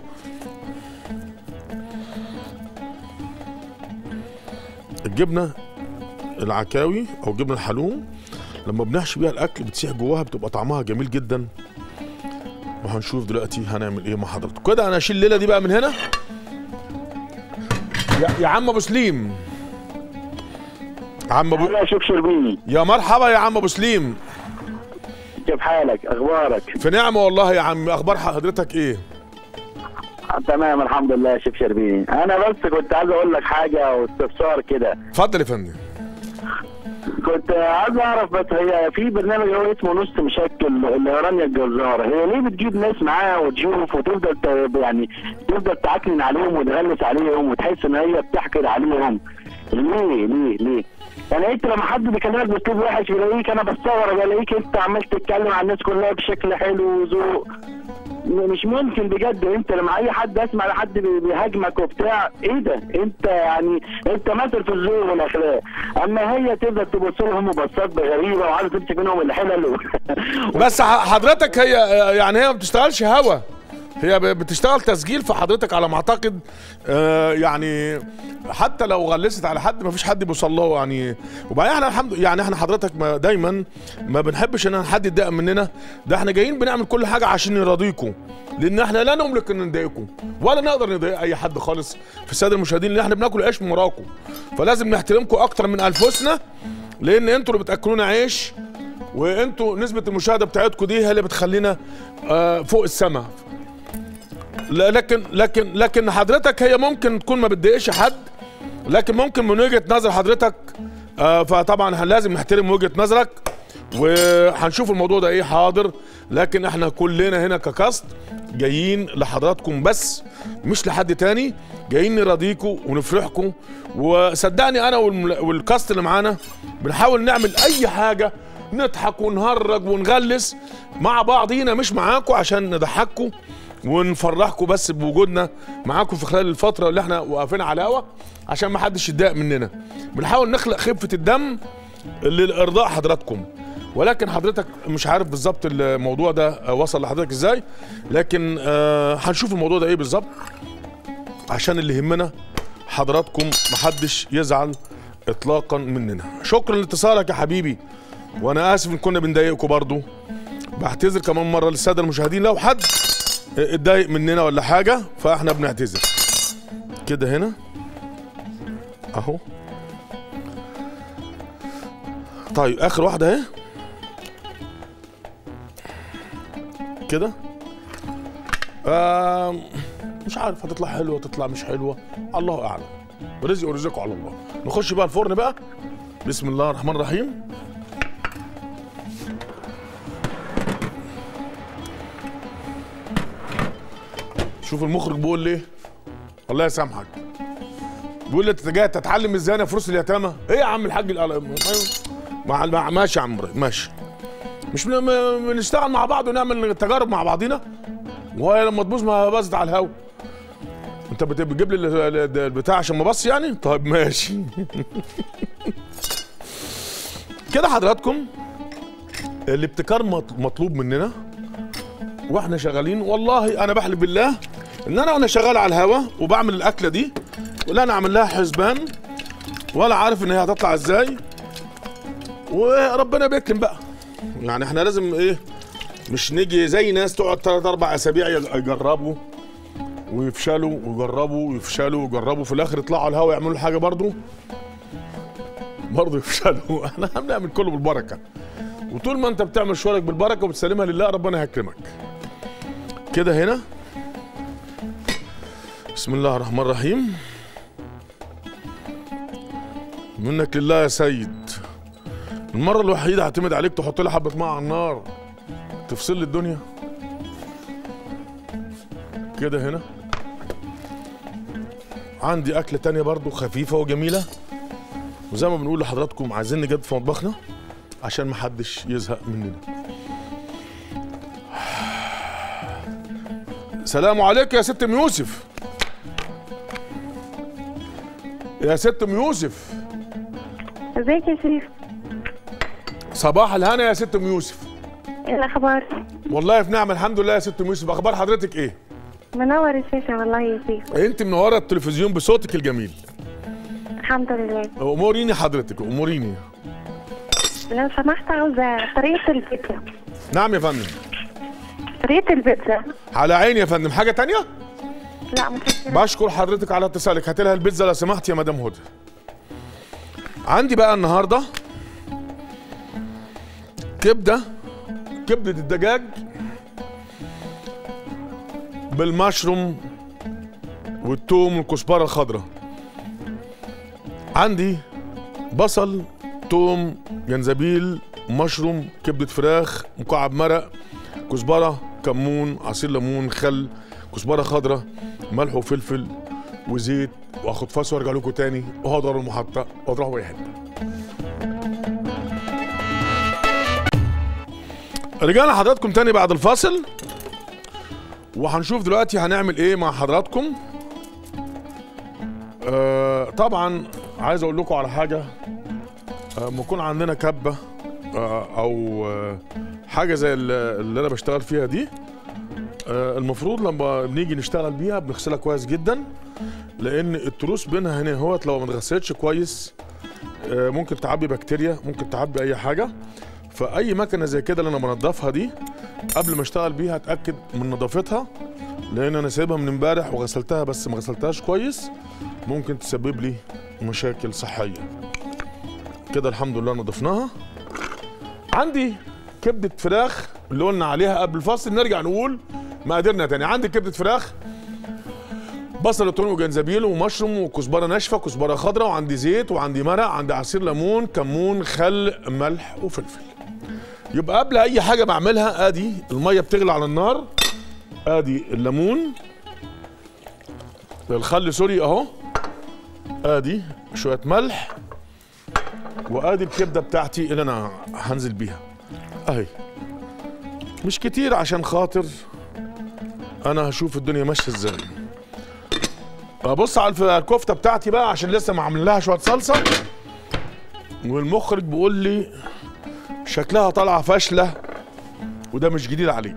الجبنه العكاوي او الجبنه الحلوم لما بنحشي بيها الاكل بتسيح جواها بتبقى طعمها جميل جدا وهنشوف دلوقتي هنعمل ايه مع حضرتك كده انا اشيل الليله دي بقى من هنا يا, يا عم ابو سليم عم ابو انا شوف شربيني يا مرحبا يا عم ابو سليم كيف حالك اخبارك في نعمه والله يا عم اخبار حضرتك ايه آه، تمام الحمد لله يا شيف شربيني انا بس كنت عايز اقول لك حاجه واستفسار كده اتفضل يا فندم كنت عايز اعرف بس هي في برنامج هو اسمه نص مشكل اللي رانيا الجزار هي ليه بتجيب ناس معاها وتشوف وتفضل ت- يعني تفضل تعكنن عليهم وتغلس عليهم وتحس ان هي بتحقد عليهم ليه ليه ليه يعني انت لما حد بيكلمك باسلوب وحش بلاقيك انا بتصور بلاقيك انت عمال تتكلم عن الناس كلها بشكل حلو وذوق م- مش ممكن بجد انت لما اي حد اسمع لحد بي- بيهاجمك وبتاع ايه ده انت يعني انت مثل في الذوق والاخلاق اما هي تفضل تبص لهم بصات غريبه وعايزه تمسك منهم الحلل و... بس ح- حضرتك هي يعني هي ما بتشتغلش هوا هي ب- بتشتغل تسجيل فحضرتك على ما اعتقد آه، يعني حتى لو غلست على حد ما فيش حد بيوصل له يعني وبعدين احنا الحمد يعني احنا حضرتك ما دايما ما بنحبش ان حد يتضايق مننا ده احنا جايين بنعمل كل حاجه عشان نراضيكم لان احنا لا نملك ان نضايقكم ولا نقدر نضايق اي حد خالص في الساده المشاهدين لان احنا بناكل عيش من وراكم فلازم نحترمكم اكتر من انفسنا لان انتوا اللي بتاكلونا عيش وانتوا نسبه المشاهده بتاعتكم دي هي اللي بتخلينا آه، فوق السماء لا- لكن لكن لكن حضرتك هي ممكن تكون ما بتضايقش حد لكن ممكن من وجهه نظر حضرتك آه، فطبعا هن- لازم نحترم وجهه نظرك وهنشوف الموضوع ده ايه حاضر لكن احنا كلنا هنا ككاست جايين لحضراتكم بس مش لحد تاني جايين نراضيكم ونفرحكم وصدقني انا والم- والكاست اللي معانا بنحاول نعمل اي حاجه نضحك ونهرج ونغلس مع بعضينا مش معاكم عشان نضحككم ونفرحكم بس بوجودنا معاكم في خلال الفتره اللي احنا واقفين على الهوا عشان ما حدش يتضايق مننا بنحاول نخلق خفه الدم لارضاء حضراتكم ولكن حضرتك مش عارف بالظبط الموضوع ده وصل لحضرتك ازاي لكن آه، هنشوف الموضوع ده ايه بالظبط عشان اللي يهمنا حضراتكم محدش يزعل اطلاقا مننا شكرا لاتصالك يا حبيبي وانا اسف ان كنا بنضايقكم برضو بعتذر كمان مره للساده المشاهدين لو حد اتضايق مننا ولا حاجه فاحنا بنعتذر كده هنا اهو طيب اخر واحده اهي كده آم، مش عارف هتطلع حلوه تطلع مش حلوه الله اعلم رزق ورزقه على الله نخش بقى الفرن بقى بسم الله الرحمن الرحيم شوف المخرج بيقول لي الله يسامحك بيقول لي انت جاي تتعلم ازاي انا فلوس اليتامى ايه يا عم الحاج القلم مع مع- ماشي يا عم مريض ماشي مش بن- م- بنشتغل مع بعض ونعمل تجارب مع بعضينا وهي لما تبوظ ما بزد على الهوا انت بت- بتجيب لي ال- ال- البتاع عشان ما بص يعني طيب ماشي كده حضراتكم الابتكار مط- مطلوب مننا واحنا شغالين والله انا بحلف بالله ان انا وانا شغال على الهوا وبعمل الاكله دي ولا انا عامل لها حسبان ولا عارف ان هي هتطلع ازاي وربنا بيكرم بقى يعني احنا لازم ايه مش نيجي زي ناس تقعد ثلاث اربع اسابيع يجربوا ويفشلوا ويجربوا ويفشلوا ويجربوا في الاخر يطلعوا على الهوا يعملوا حاجه برضو برضو يفشلوا احنا بنعمل كله بالبركه وطول ما انت بتعمل شغلك بالبركه وبتسلمها لله ربنا هيكرمك كده هنا بسم الله الرحمن الرحيم منك لله يا سيد المرة الوحيدة هعتمد عليك تحط لي حبة ماء على النار تفصل لي الدنيا كده هنا عندي أكلة تانية برضو خفيفة وجميلة وزي ما بنقول لحضراتكم عايزين نجد في مطبخنا عشان محدش يزهق مننا سلام عليك يا ست ام يوسف يا ست ام يوسف ازيك يا شريف صباح الهنا يا ست ام يوسف ايه الاخبار والله في نعمه الحمد لله يا ست ام يوسف اخبار حضرتك ايه منور الشاشه والله يا شريف انت منوره التلفزيون بصوتك الجميل الحمد لله اموريني حضرتك اموريني لو سمحت عاوزه طريقه البيتزا نعم يا فندم طريقه البيتزا على عيني يا فندم حاجه تانية لا متشكره بشكر حضرتك على اتصالك هات لها البيتزا لو سمحت يا مدام هدى عندي بقى النهارده كبده كبده الدجاج بالمشروم والثوم والكزبره الخضراء عندي بصل توم جنزبيل مشروم كبده فراخ مكعب مرق كزبره كمون عصير ليمون خل كزبره خضراء ملح وفلفل وزيت واخد فاس وارجع لكم تاني وهقدر المحطه واروح اي حته رجعنا حضراتكم تاني بعد الفاصل وهنشوف دلوقتي هنعمل ايه مع حضراتكم آه طبعا عايز اقول لكم على حاجه آه، ما يكون عندنا كبه آه او آه حاجه زي اللي اللي انا بشتغل فيها دي آه المفروض لما بنيجي نشتغل بيها بنغسلها كويس جدا لان التروس بينها هنا اهوت لو ما اتغسلتش كويس آه ممكن تعبي بكتيريا ممكن تعبي اي حاجه فاي مكنه زي كده اللي انا بنضفها دي قبل ما اشتغل بيها اتاكد من نظافتها لان انا سايبها من امبارح وغسلتها بس ما غسلتهاش كويس ممكن تسبب لي مشاكل صحيه كده الحمد لله نضفناها عندي كبده فراخ اللي قلنا عليها قبل الفصل نرجع نقول مقاديرنا تاني عندي كبده فراخ بصل وتوم وجنزبيل ومشروم وكزبره ناشفه كزبره خضراء وعندي زيت وعندي مرق عندي عصير ليمون كمون خل ملح وفلفل يبقى قبل اي حاجه بعملها ادي الميه بتغلي على النار ادي الليمون الخل سوري اهو ادي شويه ملح وادي الكبده بتاعتي اللي انا هنزل بيها اهي مش كتير عشان خاطر انا هشوف الدنيا ماشيه ازاي ابص على الف- الكفته بتاعتي بقى عشان لسه ما عامل لها شويه صلصه والمخرج بيقول لي شكلها طالعه فاشله وده مش جديد عليك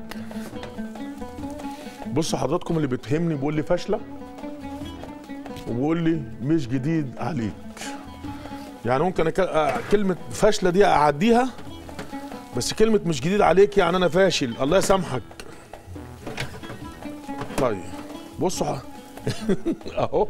بصوا حضراتكم اللي بيتهمني بيقول لي فاشله وبيقول لي مش جديد عليك يعني ممكن أك... آه، كلمه فاشله دي اعديها بس كلمه مش جديد عليك يعني انا فاشل الله يسامحك طيب بصوا ح- اهو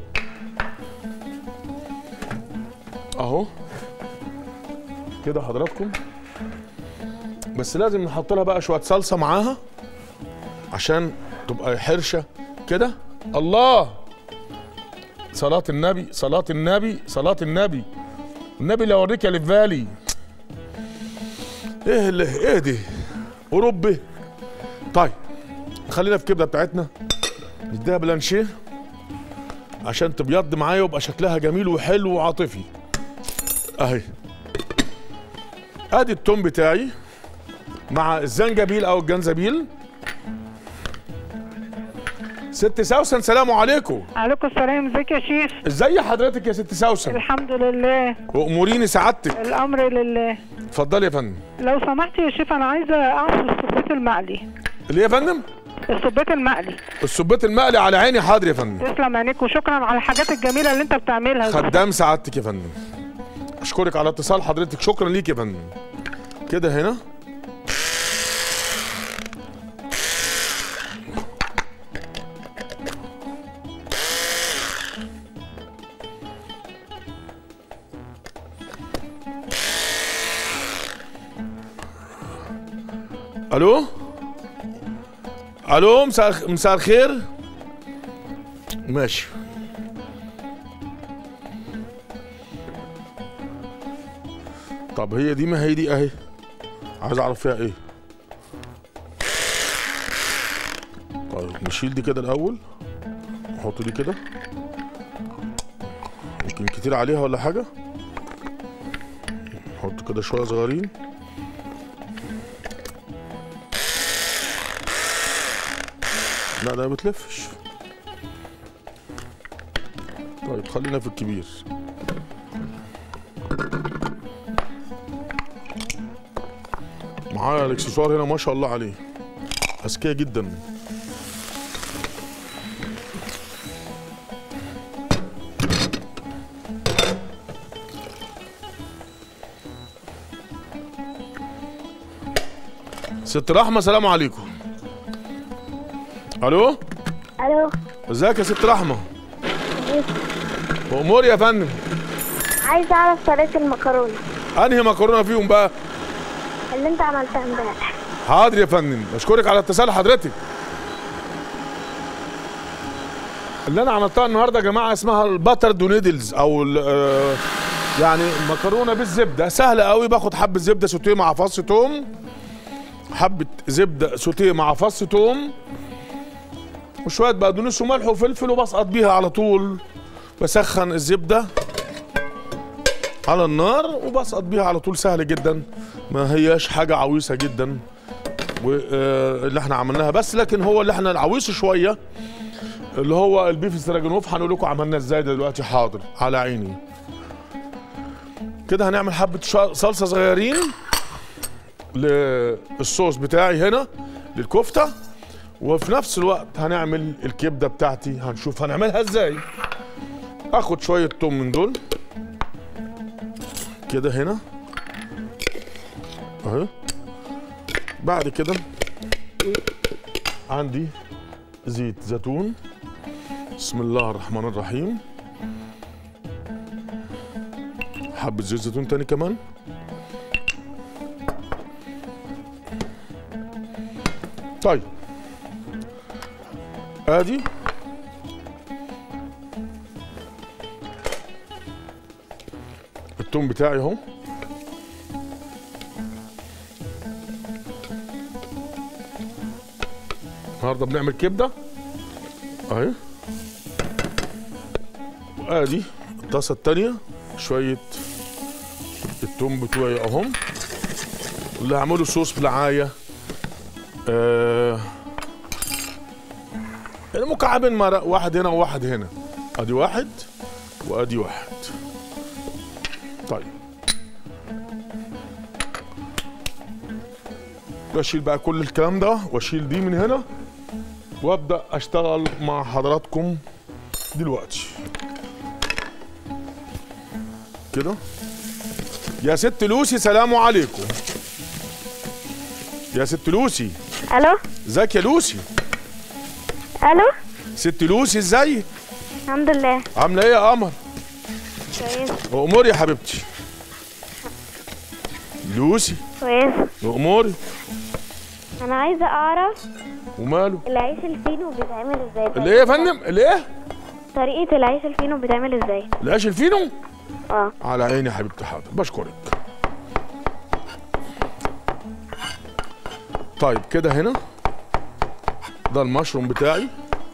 اهو كده حضراتكم بس لازم نحط لها بقى شويه صلصه معاها عشان تبقى حرشه كده الله صلاة النبي صلاة النبي صلاة النبي النبي اللي اوريك اللي في بالي ايه اللي ايه دي اوروبي طيب خلينا في الكبده بتاعتنا نديها بلانشيه عشان تبيض معايا ويبقى شكلها جميل وحلو وعاطفي اهي ادي التوم بتاعي مع الزنجبيل او الجنزبيل ست سوسن سلام عليكم عليكم السلام ازيك يا شيخ ازي حضرتك يا ست سوسن الحمد لله واموريني سعادتك الامر لله اتفضلي يا فندم لو سمحت يا شيخ انا عايزه اعصر السبيت المقلي اللي يا فندم السبيت المقلي السبيت المقلي على عيني حاضر يا فندم تسلم عينيك وشكرا على الحاجات الجميله اللي انت بتعملها دي. خدام سعادتك يا فندم اشكرك على اتصال حضرتك شكرا ليك يا فندم كده هنا الو الو مساء مساء الخير ماشي طب هي دي ما هي دي اهي عايز اعرف فيها ايه طيب نشيل دي كده الاول نحط دي كده يمكن كتير عليها ولا حاجه نحط كده شويه صغيرين لا ده ما بتلفش طيب خلينا في الكبير معايا الاكسسوار هنا ما شاء الله عليه اذكياء جدا ست رحمه سلام عليكم الو الو ازيك يا ست رحمه امور يا فندم عايزه اعرف طريقه المكرونه انهي مكرونه فيهم بقى اللي انت عملتها امبارح حاضر يا فندم اشكرك على اتصال حضرتك اللي انا عملتها النهارده يا جماعه اسمها الباتر نودلز او ال- آه، يعني مكرونه بالزبده سهله قوي باخد حبه زبده سوتيه مع فص توم حبه زبده سوتيه مع فص توم وشويه بقدونس وملح وفلفل وبسقط بيها على طول بسخن الزبده على النار وبسقط بيها على طول سهل جدا ما هياش حاجه عويصه جدا واللي احنا عملناها بس لكن هو اللي احنا العويص شويه اللي هو البيف استراجانوف هنقول لكم عملنا ازاي ده دلوقتي حاضر على عيني كده هنعمل حبه شا- صلصه صغيرين للصوص بتاعي هنا للكفته وفي نفس الوقت هنعمل الكبده بتاعتي هنشوف هنعملها ازاي اخد شويه توم من دول كده هنا اهي بعد كده عندي زيت زيتون بسم الله الرحمن الرحيم حبة زيت زيتون تاني كمان طيب ادي التوم بتاعي اهو النهارده بنعمل كبده اهي وادي الطاسه التانية شويه التوم بتوعي اهم اللي هعمله صوص بالعايه آه يعني مكعبين مرق واحد هنا وواحد هنا ادي واحد وادي واحد طيب واشيل بقى كل الكلام ده واشيل دي من هنا وابدا اشتغل مع حضراتكم دلوقتي كده يا ست لوسي سلام عليكم يا ست لوسي الو ازيك يا لوسي الو ست لوسي ازيك الحمد لله عامله ايه يا قمر كويس اموري يا حبيبتي لوسي كويس اموري انا عايزه اعرف وماله العيش الفينو بيتعمل ازاي الايه يا فندم الايه طريقه العيش الفينو بيتعمل ازاي العيش الفينو اه على عيني يا حبيبتي حاضر بشكرك طيب كده هنا ده المشروم بتاعي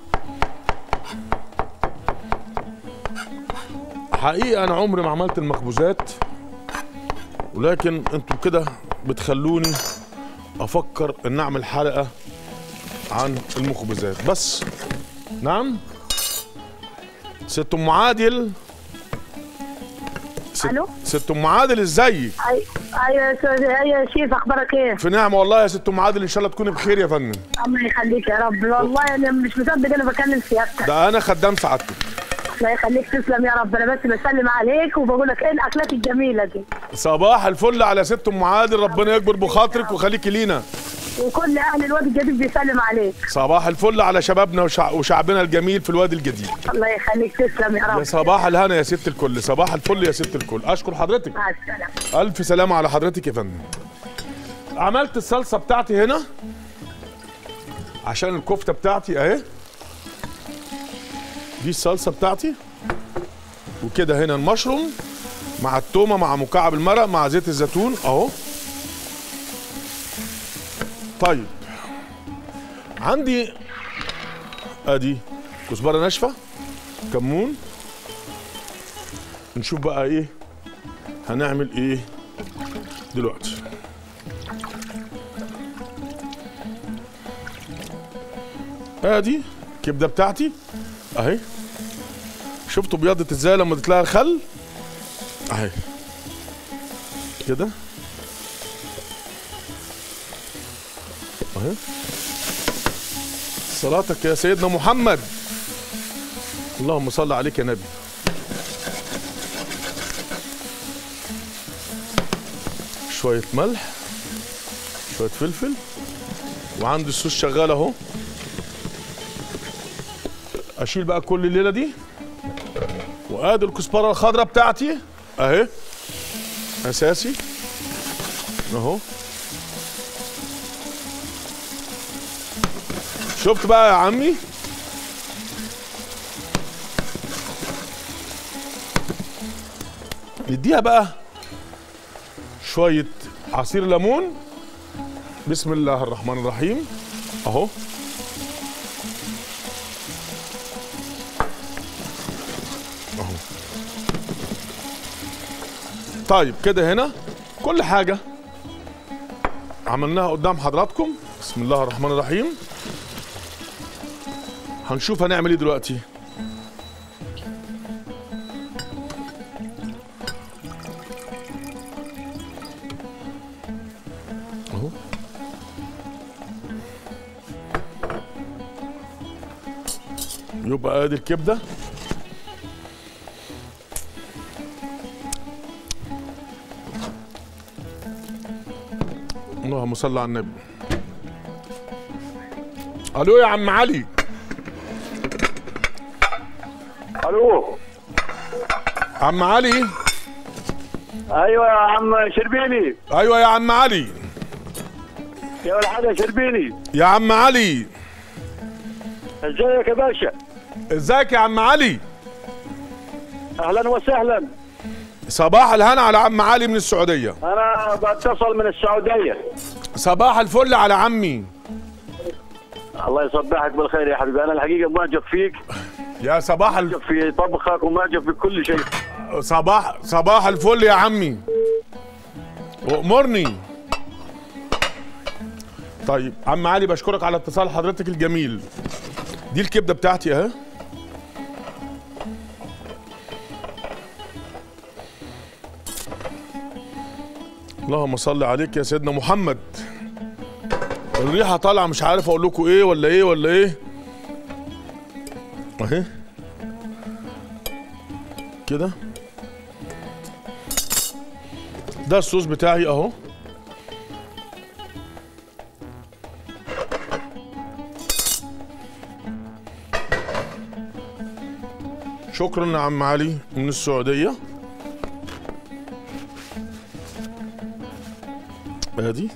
حقيقة أنا عمري ما عملت المخبوزات ولكن انتوا كده بتخلوني أفكر إن أعمل حلقة عن المخبوزات بس نعم ست أم عادل ست, ألو؟ ست ام عادل ازيك أي... ايوه يا استاذ ايوه يا شيف اخبارك ايه؟ في نعمه والله يا ست ام عادل ان شاء الله تكوني بخير يا فندم الله يخليك يا رب والله انا مش مصدق انا بكلم سيادتك ده انا خدام سعادتك الله يخليك تسلم يا رب انا بس بسلم عليك وبقول لك ايه الاكلات الجميله دي صباح الفل على ست ام عادل ربنا يكبر بخاطرك وخليكي لينا وكل اهل الوادي الجديد بيسلم عليك صباح الفل على شبابنا وشع... وشعبنا الجميل في الوادي الجديد الله يخليك تسلم يا يا رب صباح الهنا يا ست الكل صباح الفل يا ست الكل اشكر حضرتك مع السلامه الف سلامه على حضرتك يا فندم عملت الصلصه بتاعتي هنا عشان الكفته بتاعتي اهي دي الصلصه بتاعتي وكده هنا المشروم مع التومه مع مكعب المرق مع زيت الزيتون اهو طيب عندي ادي كزبره ناشفه كمون نشوف بقى ايه هنعمل ايه دلوقتي ادي الكبده بتاعتي اهي شفتوا بيضت ازاي لما اديت لها الخل اهي كده اهي صلاتك يا سيدنا محمد اللهم صل عليك يا نبي شوية ملح شوية فلفل وعندي الصوص شغال اهو اشيل بقى كل الليلة دي وادي الكزبرة الخضراء بتاعتي اهي اساسي اهو شفت بقى يا عمي نديها بقى شوية عصير ليمون بسم الله الرحمن الرحيم اهو اهو طيب كده هنا كل حاجة عملناها قدام حضراتكم بسم الله الرحمن الرحيم هنشوف هنعمل ايه دلوقتي اهو يبقى ادي الكبده اللهم صل على النبي الو يا عم علي الو عم علي ايوه يا عم شربيني ايوه يا عم علي يا ولد حاجه شربيني يا عم علي ازيك يا باشا ازيك يا عم علي اهلا وسهلا صباح الهنا على عم علي من السعوديه انا بتصل من السعوديه صباح الفل على عمي الله يصبحك بالخير يا حبيبي انا الحقيقه معجب فيك يا صباح ال... معجب في طبخك ومعجب في كل شيء صباح صباح الفل يا عمي وامرني طيب عم علي بشكرك على اتصال حضرتك الجميل دي الكبده بتاعتي اهي اللهم صل عليك يا سيدنا محمد الريحه طالعه مش عارف اقول لكم ايه ولا ايه ولا ايه اهي كده ده الصوص بتاعي اهو شكرا يا عم علي من السعودية ادي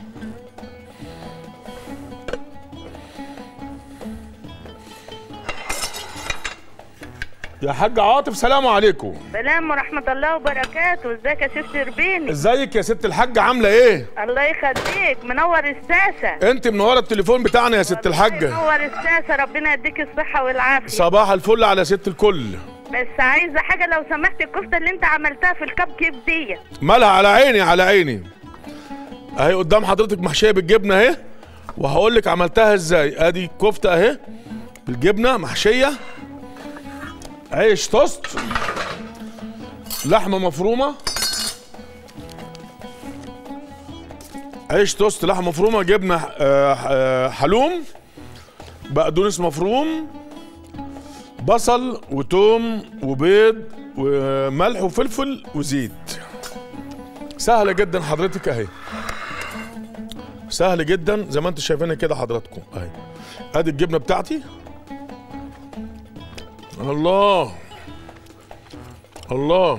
يا حاج عاطف سلام عليكم سلام ورحمة الله وبركاته ازيك يا شيف شربيني ازيك يا ست الحاج عامله ايه الله يخليك منور الساسة انت منوره التليفون بتاعنا يا ست الحاجه منور الساسة ربنا يديك الصحة والعافية صباح الفل على ست الكل بس عايزة حاجة لو سمحت الكفتة اللي انت عملتها في الكب كيف دي مالها على عيني على عيني اهي قدام حضرتك محشيه بالجبنه اهي وهقول لك عملتها ازاي ادي كفته اهي بالجبنه محشيه عيش توست لحمه مفرومه عيش توست لحمه مفرومه جبنه آه، آه، حلوم بقدونس مفروم بصل وتوم وبيض وملح وفلفل وزيت سهلة جدا حضرتك اهي سهل جدا زي ما انتم شايفينها كده حضراتكم اهي ادي الجبنة بتاعتي الله الله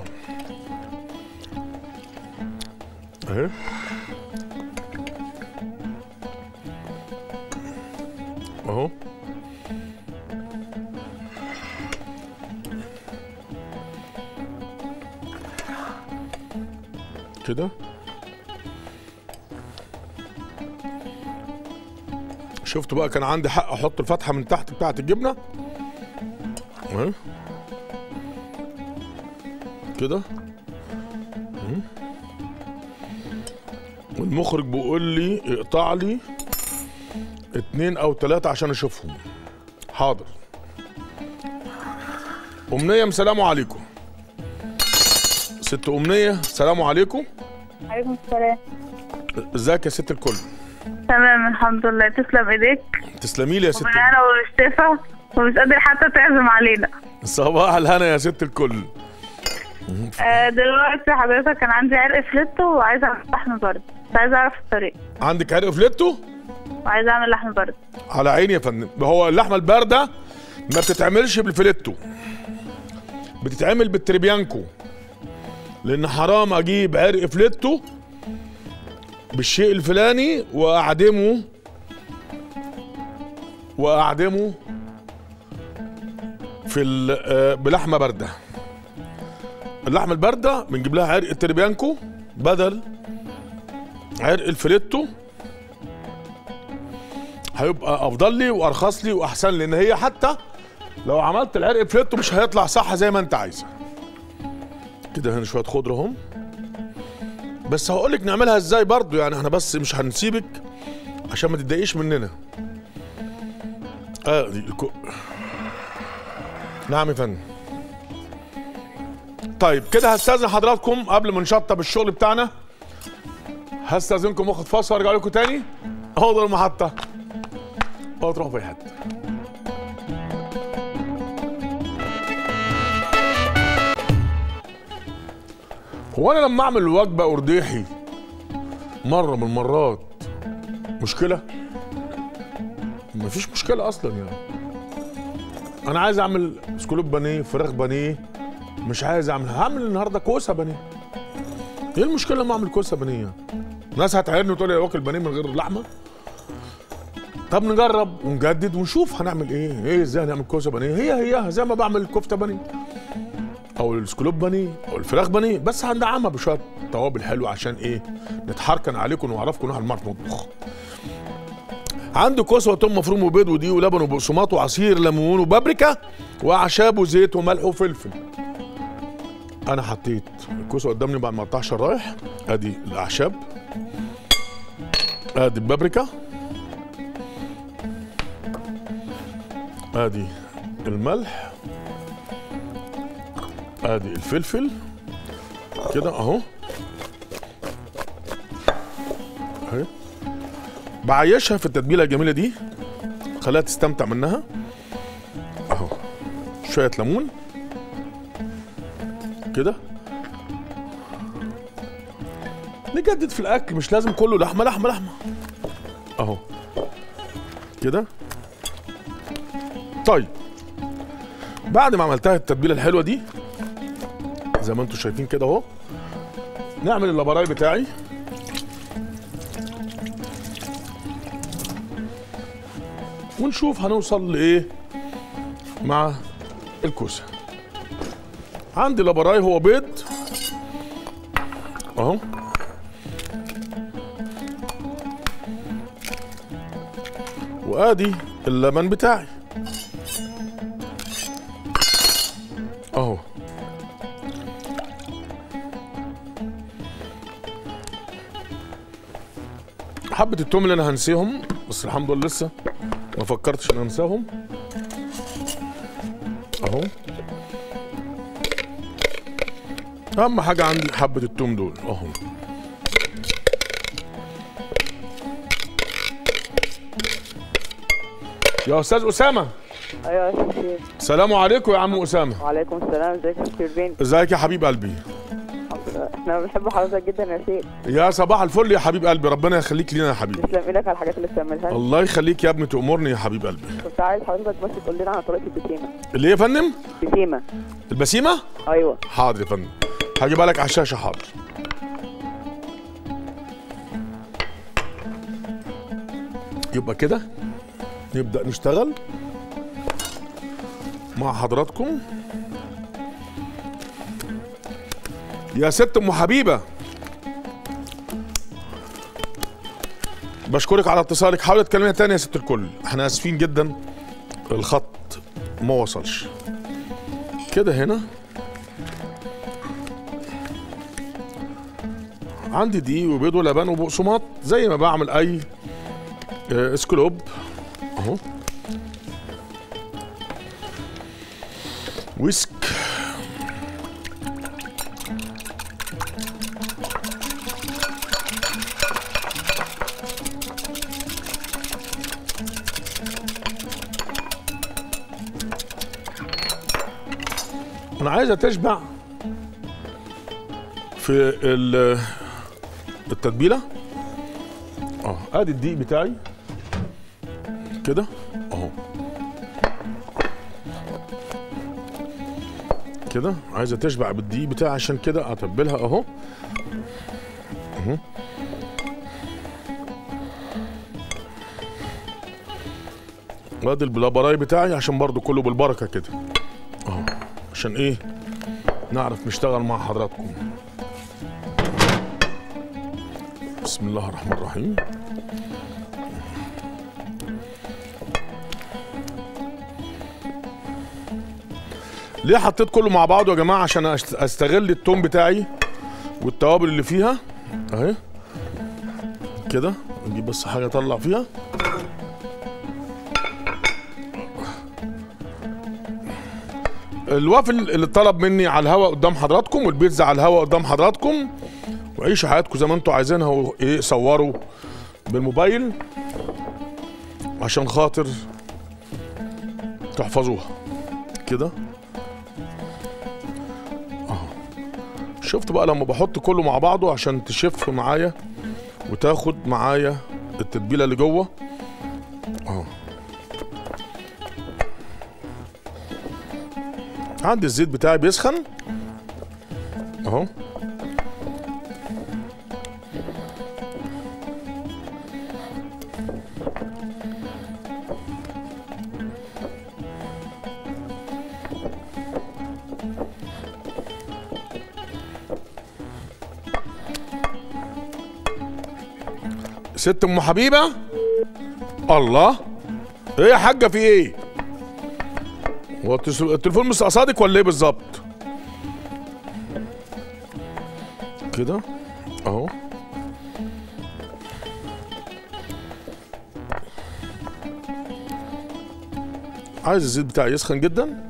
اهي اهو كده شفتوا بقى كان عندي حق احط الفتحه من تحت بتاعه الجبنه اهي كده مم. والمخرج بيقول لي اقطع لي اتنين او تلاتة عشان اشوفهم حاضر أمنية سلام عليكم ست أمنية سلام عليكم عليكم السلام ازيك يا ست الكل تمام الحمد لله تسلم ايديك تسلمي لي يا ست وبالهنا والشفا ومش قادر حتى تعزم علينا صباح الهنا يا ست الكل آه دلوقتي حضرتك كان عندي عرق فليتو وعايزه اعمل لحم برد بس عايزه اعرف الطريقه عندك عرق فليتو وعايزه اعمل لحم برد على عيني يا فندم هو اللحمه البارده ما بتتعملش بالفليتو بتتعمل بالتريبيانكو لان حرام اجيب عرق فليتو بالشيء الفلاني واعدمه واعدمه في ال- آه، بلحمه بارده اللحمه البارده بنجيب لها عرق التريبيانكو بدل عرق الفليتو هيبقى افضل لي وارخص لي واحسن لي لان هي حتى لو عملت العرق فليتو مش هيطلع صح زي ما انت عايزه كده هنا شويه خضره اهم بس هقول لك نعملها ازاي برضو يعني احنا بس مش هنسيبك عشان ما تتضايقيش مننا اه دي الكو... نعم يا فندم طيب كده هستاذن حضراتكم قبل ما نشطب الشغل بتاعنا هستاذنكم واخد فاصل وارجع لكم تاني اهو ده المحطه او تروحوا في أي حته هو انا لما اعمل وجبه ارديحي مره من المرات مشكله مفيش مشكله اصلا يعني انا عايز اعمل سكولوب بانيه فراخ بانيه مش عايز اعمل هعمل النهارده كوسه بانيه ايه المشكله لما اعمل كوسه بانيه يعني؟ ناس هتعيرني وتقول لي واكل بانيه من غير لحمه طب نجرب ونجدد ونشوف هنعمل ايه ايه ازاي هنعمل كوسه بانيه هي هي زي ما بعمل الكفته بانيه او السكلوب بانيه او الفراخ بانيه بس هندعمها بشويه توابل حلوه عشان ايه نتحركن عليكم ونعرفكم نروح المعرض مطبخ عندي كوسه وتوم مفروم وبيض ودقيق ولبن وبقسماط وعصير ليمون وبابريكا واعشاب وزيت وملح وفلفل انا حطيت الكوسه قدامي بعد ما اقطعها شرايح ادي الاعشاب ادي البابريكا ادي الملح ادي الفلفل كده اهو اهي بعيشها في التتبيله الجميله دي خليها تستمتع منها اهو شويه ليمون كده نجدد في الاكل مش لازم كله لحمه لحمه لحمه اهو كده طيب بعد ما عملتها التتبيله الحلوه دي زي ما انتم شايفين كده اهو نعمل اللبراي بتاعي ونشوف هنوصل لايه مع الكوسه عندي لبراي هو بيض اهو وادي اللبن بتاعي اهو حبة التوم اللي انا هنسيهم بس الحمد لله لسه ما فكرتش ان انساهم اهو اهم حاجة عندي حبة التوم دول اهو يا استاذ اسامة ايوه يا شيخ السلام عليكم يا عم اسامة وعليكم السلام ازيك يا شيخ بين ازيك يا حبيب قلبي احنا بنحب حضرتك جدا يا شيخ يا صباح الفل يا حبيب قلبي ربنا يخليك لينا يا حبيبي تسلم ايدك على الحاجات اللي بتعملها لي. الله يخليك يا ابني تأمرني يا حبيب قلبي كنت عايز حضرتك بس تقول لنا على طريقه البسيمه اللي يا فندم بسيمه البسيمة ايوه حاضر يا فندم هجيبها لك على الشاشة حاضر يبقى كده نبدأ نشتغل مع حضراتكم يا ست ام حبيبة بشكرك على اتصالك حاولي تكلمينا تاني يا ست الكل احنا اسفين جدا الخط ما وصلش كده هنا عندي دقيق وبيض ولبن وبقسماط زي ما بعمل اي آه، اسكلوب اهو ويسك انا عايزه تشبع في ال- التتبيله اه ادي الدقيق بتاعي كده اهو كده عايزه تشبع بالدقيق بتاعي عشان كده اتبلها اهو اهو وادي البلابراي بتاعي عشان برضو كله بالبركه كده اهو عشان ايه نعرف نشتغل مع حضراتكم بسم الله الرحمن الرحيم ليه حطيت كله مع بعضه يا جماعه عشان أشت- استغل التوم بتاعي والتوابل اللي فيها اهي كده نجيب بس حاجه اطلع فيها الوافل اللي طلب مني على الهواء قدام حضراتكم والبيتزا على الهواء قدام حضراتكم وعيشوا حياتكم زي ما انتوا عايزينها وايه صوروا بالموبايل عشان خاطر تحفظوها كده اهو شفت بقى لما بحط كله مع بعضه عشان تشف معايا وتاخد معايا التتبيله اللي جوه اهو عندي الزيت بتاعي بيسخن اهو ست ام حبيبه الله ايه يا حاجه في ايه هو التس- التليفون مش قصادك ولا ايه بالظبط كده اهو عايز الزيت بتاعي يسخن جدا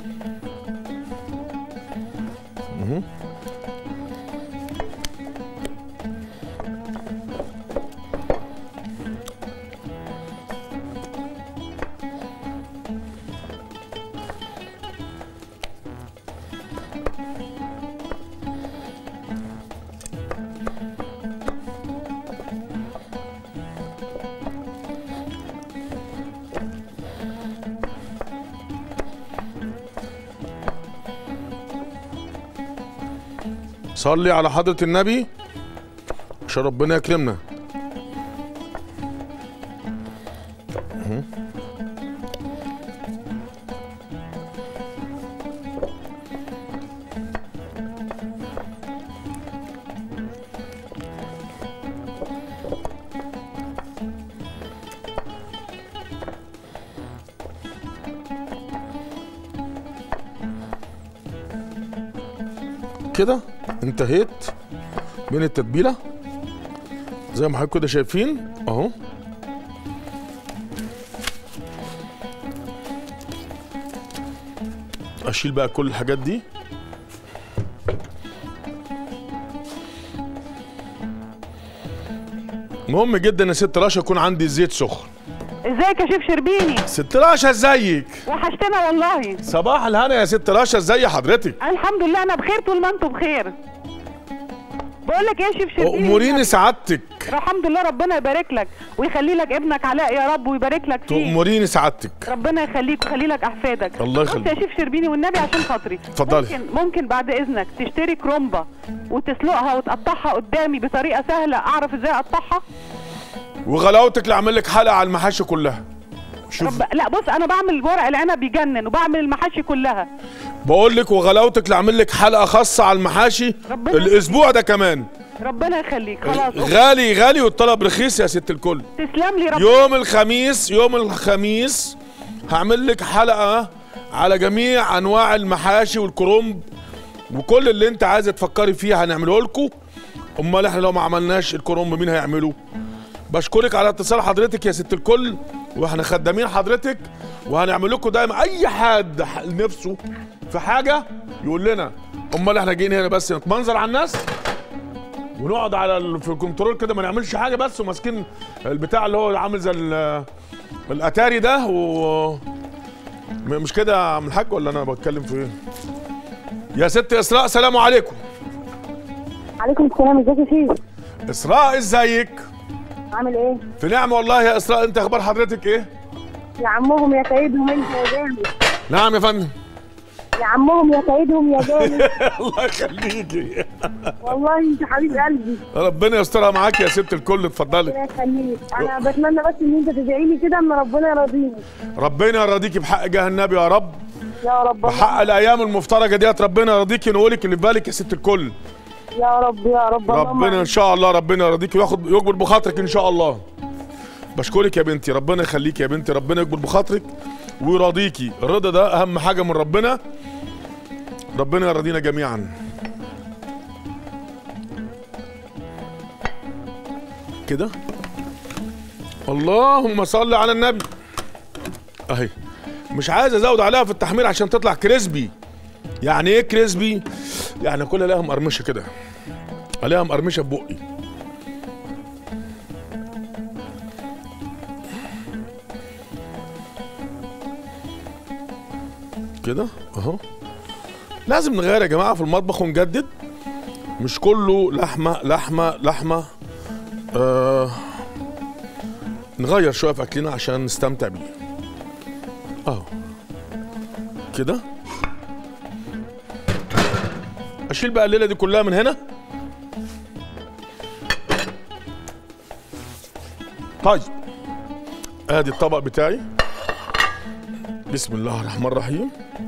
مهم. صلي على حضرة النبي عشان ربنا يكرمنا اهو. كده انتهيت من التتبيله زي ما حضرتك كده شايفين اهو اشيل بقى كل الحاجات دي مهم جدا يا ست رشا يكون عندي زيت سخن ازيك يا شيف شربيني ست رشا ازيك وحشتنا والله صباح الهنا يا ست رشا ازي حضرتك الحمد لله انا بخير طول ما انتم بخير بقول لك ايه يا شيف شربيني اموريني سعادتك الحمد لله ربنا يبارك لك ويخلي لك ابنك علاء يا رب ويبارك لك فيه تأمريني سعادتك ربنا يخليك ويخلي لك احفادك الله بص يخليك. يا شيف شربيني والنبي عشان خاطري اتفضلي. ممكن ممكن بعد اذنك تشتري كرومبه وتسلقها وتقطعها قدامي بطريقه سهله اعرف ازاي اقطعها وغلاوتك اللي اعمل لك حلقه على المحاشي كلها شوف رب... لا بص انا بعمل ورق العنب بيجنن وبعمل المحاشي كلها بقول لك وغلاوتك اللي اعمل لك حلقه خاصه على المحاشي ربنا الاسبوع ده كمان ربنا يخليك خلاص غالي غالي والطلب رخيص يا ست الكل تسلم لي ربنا يوم الخميس يوم الخميس هعمل لك حلقه على جميع انواع المحاشي والكرنب وكل اللي انت عايزه تفكري فيه هنعمله لكم امال احنا لو ما عملناش الكرنب مين هيعمله بشكرك على اتصال حضرتك يا ست الكل واحنا خدامين حضرتك وهنعمل لكم دايما اي حد ح- نفسه في حاجه يقول لنا امال احنا جايين هنا بس نتمنظر على الناس ونقعد على ال- في الكنترول كده ما نعملش حاجه بس وماسكين البتاع اللي هو عامل زي ال- الاتاري ده و م- مش كده يا عم الحاج ولا انا بتكلم في ايه؟ يا ست اسراء سلام عليكم عليكم السلام ازيك يا شيخ اسراء ازيك؟ عامل ايه في نعمه والله يا اسراء انت اخبار حضرتك ايه؟ يا عمهم يا سيدهم انت يا جامد نعم يا فندم يا عمهم يا سيدهم يا جامد الله يخليكي والله انت حبيب قلبي ربنا يسترها معاك يا ست الكل اتفضلي ربنا يخليك انا بتمنى بس ان انت تدعي لي كده ان ربنا يرضيني ربنا يرضيكي بحق جاه النبي يا رب يا رب بحق الايام المفترجه ديت ربنا يرضيكي ونقولك اللي في بالك يا ست الكل يا رب يا رب اللهم ربنا ان شاء الله ربنا يرضيكي وياخد يكبر بخاطرك ان شاء الله بشكرك يا بنتي ربنا يخليكي يا بنتي ربنا يكبر بخاطرك ويراضيكي الرضا ده اهم حاجه من ربنا ربنا يرضينا جميعا كده اللهم صل على النبي اهي مش عايز ازود عليها في التحمير عشان تطلع كريسبي يعني ايه كريسبي يعني كل لها مقرمشه كده عليها مقرمشه في بقي كده اهو لازم نغير يا جماعه في المطبخ ونجدد مش كله لحمه لحمه لحمه آه نغير شويه في اكلنا عشان نستمتع بيه اهو كده اشيل بقى الليله دي كلها من هنا طيب ادي الطبق بتاعي بسم الله الرحمن الرحيم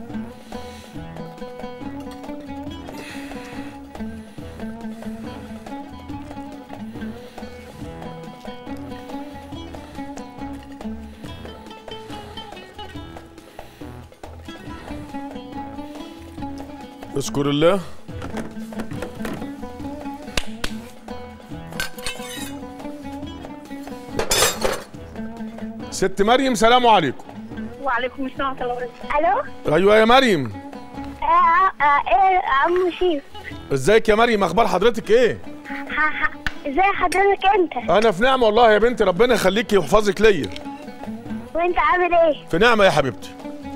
اذكر الله ست مريم سلام عليكم وعليكم السلام ورحمة الله وبركاته الو ايوه يا مريم آه آه ايه عم شيف ازيك يا مريم اخبار حضرتك ايه ح- ح- ازي حضرتك انت انا في نعمه والله يا بنتي ربنا يخليكي ويحفظك ليا وانت عامل ايه في نعمه يا حبيبتي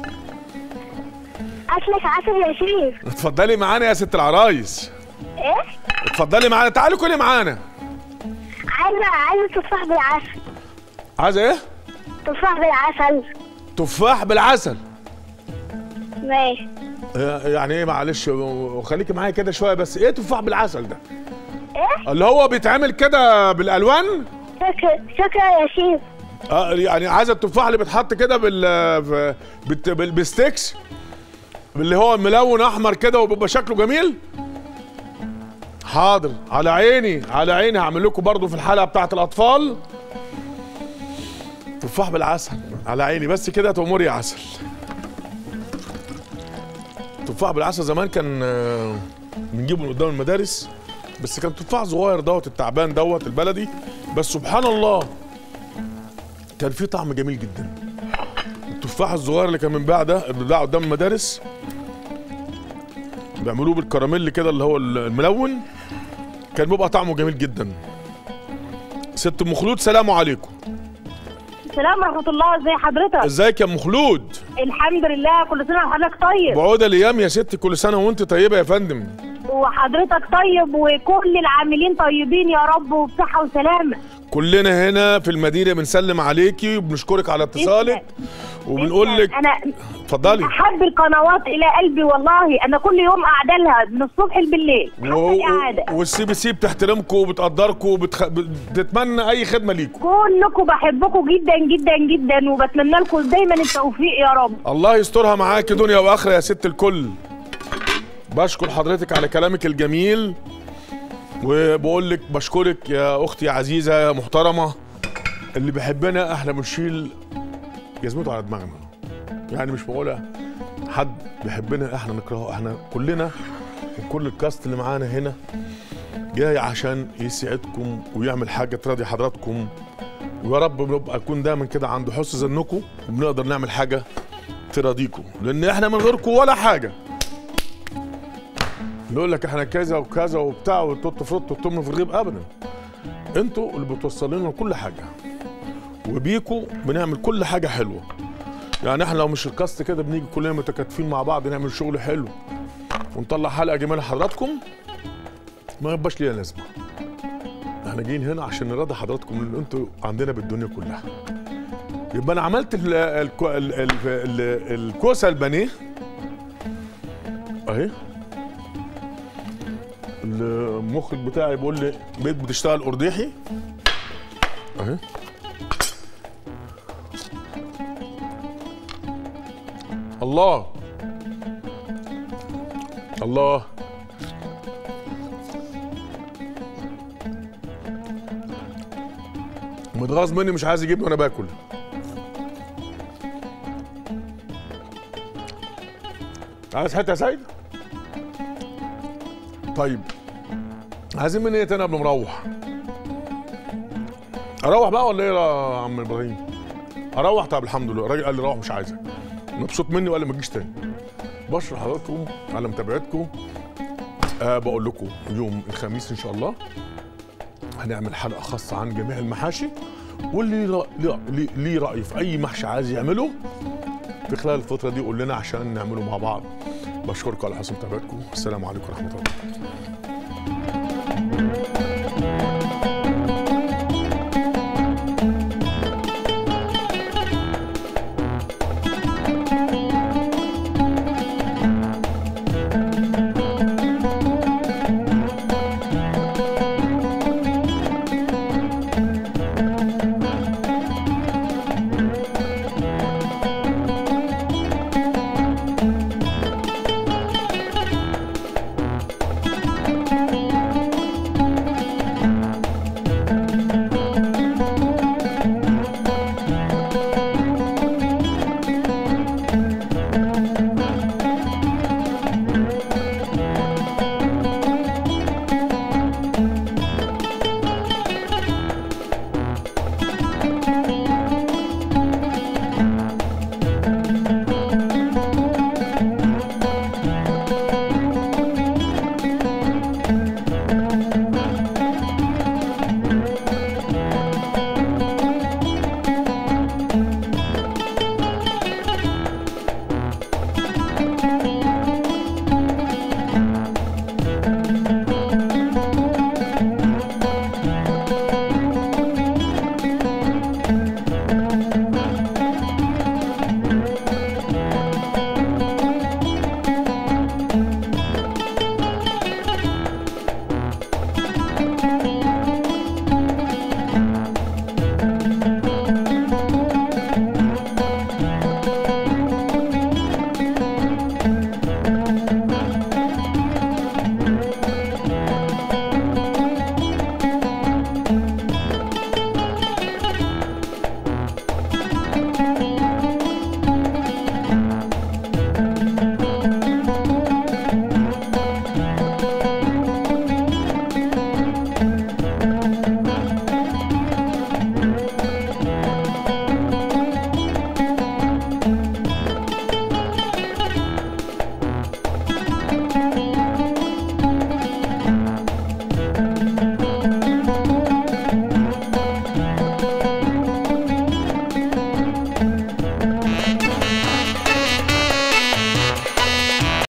اكلك عسل يا شريف اتفضلي معانا يا ست العرايس ايه اتفضلي معانا تعالي كلي معانا عايزه عايزه تفاح بالعسل عايزه ايه تفاح بالعسل تفاح بالعسل ماشي آه، يعني ايه معلش وخليكي معايا كده شويه بس ايه تفاح بالعسل ده ايه اللي هو بيتعمل كده بالالوان شكرا شكرا يا شيف اه يعني عايزه التفاح اللي بيتحط كده بال في- بالت- بال- بالستيكس اللي هو ملون احمر كده وبيبقى شكله جميل حاضر على عيني على عيني هعمل لكم برضو في الحلقه بتاعت الاطفال تفاح بالعسل على عيني بس كده تأمري يا عسل تفاح بالعسل زمان كان آه، بنجيبه من قدام المدارس بس كان تفاح صغير دوت التعبان دوت البلدي بس سبحان الله كان فيه طعم جميل جدا التفاح الصغير اللي كان بينباع ده اللي بيتباع قدام المدارس بيعملوه بالكراميل كده اللي هو الملون كان بيبقى طعمه جميل جدا ست ام خلود سلام عليكم السلام ورحمه الله ازي حضرتك ازيك يا ام خلود الحمد لله كل سنه وحضرتك طيب بعودة الايام يا ست كل سنه وانت طيبه يا فندم وحضرتك طيب وكل العاملين طيبين يا رب وبصحه وسلامه كلنا هنا في المدينه بنسلم عليكي وبنشكرك على اتصالك وبنقول لك انا اتفضلي احب القنوات الى قلبي والله انا كل يوم قاعده لها من الصبح بالليل حتى و- الاعاده والسي بي سي بتحترمكم وبتقدركم وبتخ... بتتمنى اي خدمه ليكم كلكم بحبكم جدا جدا جدا وبتمنى لكم دايما التوفيق يا رب الله يسترها معاكي دنيا واخره يا ست الكل بشكر حضرتك على كلامك الجميل وبقول لك بشكرك يا اختي عزيزه يا محترمه اللي بيحبنا احنا بنشيل جزمته على دماغنا يعني مش بقولها حد بيحبنا احنا نكرهه احنا كلنا وكل الكاست اللي معانا هنا جاي عشان يسعدكم ويعمل حاجه تراضي حضراتكم ويا رب بنبقى نكون دايما كده عند حسن ظنكم وبنقدر نعمل حاجه تراضيكم لان احنا من غيركم ولا حاجه نقول لك احنا كذا وكذا وبتاع وتوت فروت وتم في الغيب ابدا انتوا اللي بتوصلوا لنا كل حاجه وبيكوا بنعمل كل حاجه حلوه يعني احنا لو مش الكاست كده بنيجي كلنا متكاتفين مع بعض نعمل شغل حلو ونطلع حلقه جميله لحضراتكم ما يبقاش ليها لازمه احنا جايين هنا عشان نرضي حضراتكم اللي انتوا عندنا بالدنيا كلها يبقى انا عملت ال- الكو- ال- ال- ال- الكوسه البانيه اهي المخرج بتاعي بيقول لي بيت بتشتغل ارديحي اهي الله الله متغاظ مني مش عايز يجيبني وانا باكل عايز حته يا سيد طيب عايزين مني ايه تاني قبل ما نروح اروح بقى ولا ايه يا عم ابراهيم اروح طب الحمد لله الراجل قال لي روح مش عايزك مبسوط مني وقال لي ما تجيش تاني بشكر حضراتكم على متابعتكم أه بقول لكم يوم الخميس ان شاء الله هنعمل حلقه خاصه عن جميع المحاشي واللي رأ- ليه- ليه ليه راي في اي محشي عايز يعمله في خلال الفتره دي قول لنا عشان نعمله مع بعض بشكركم على حسن متابعتكم السلام عليكم ورحمه الله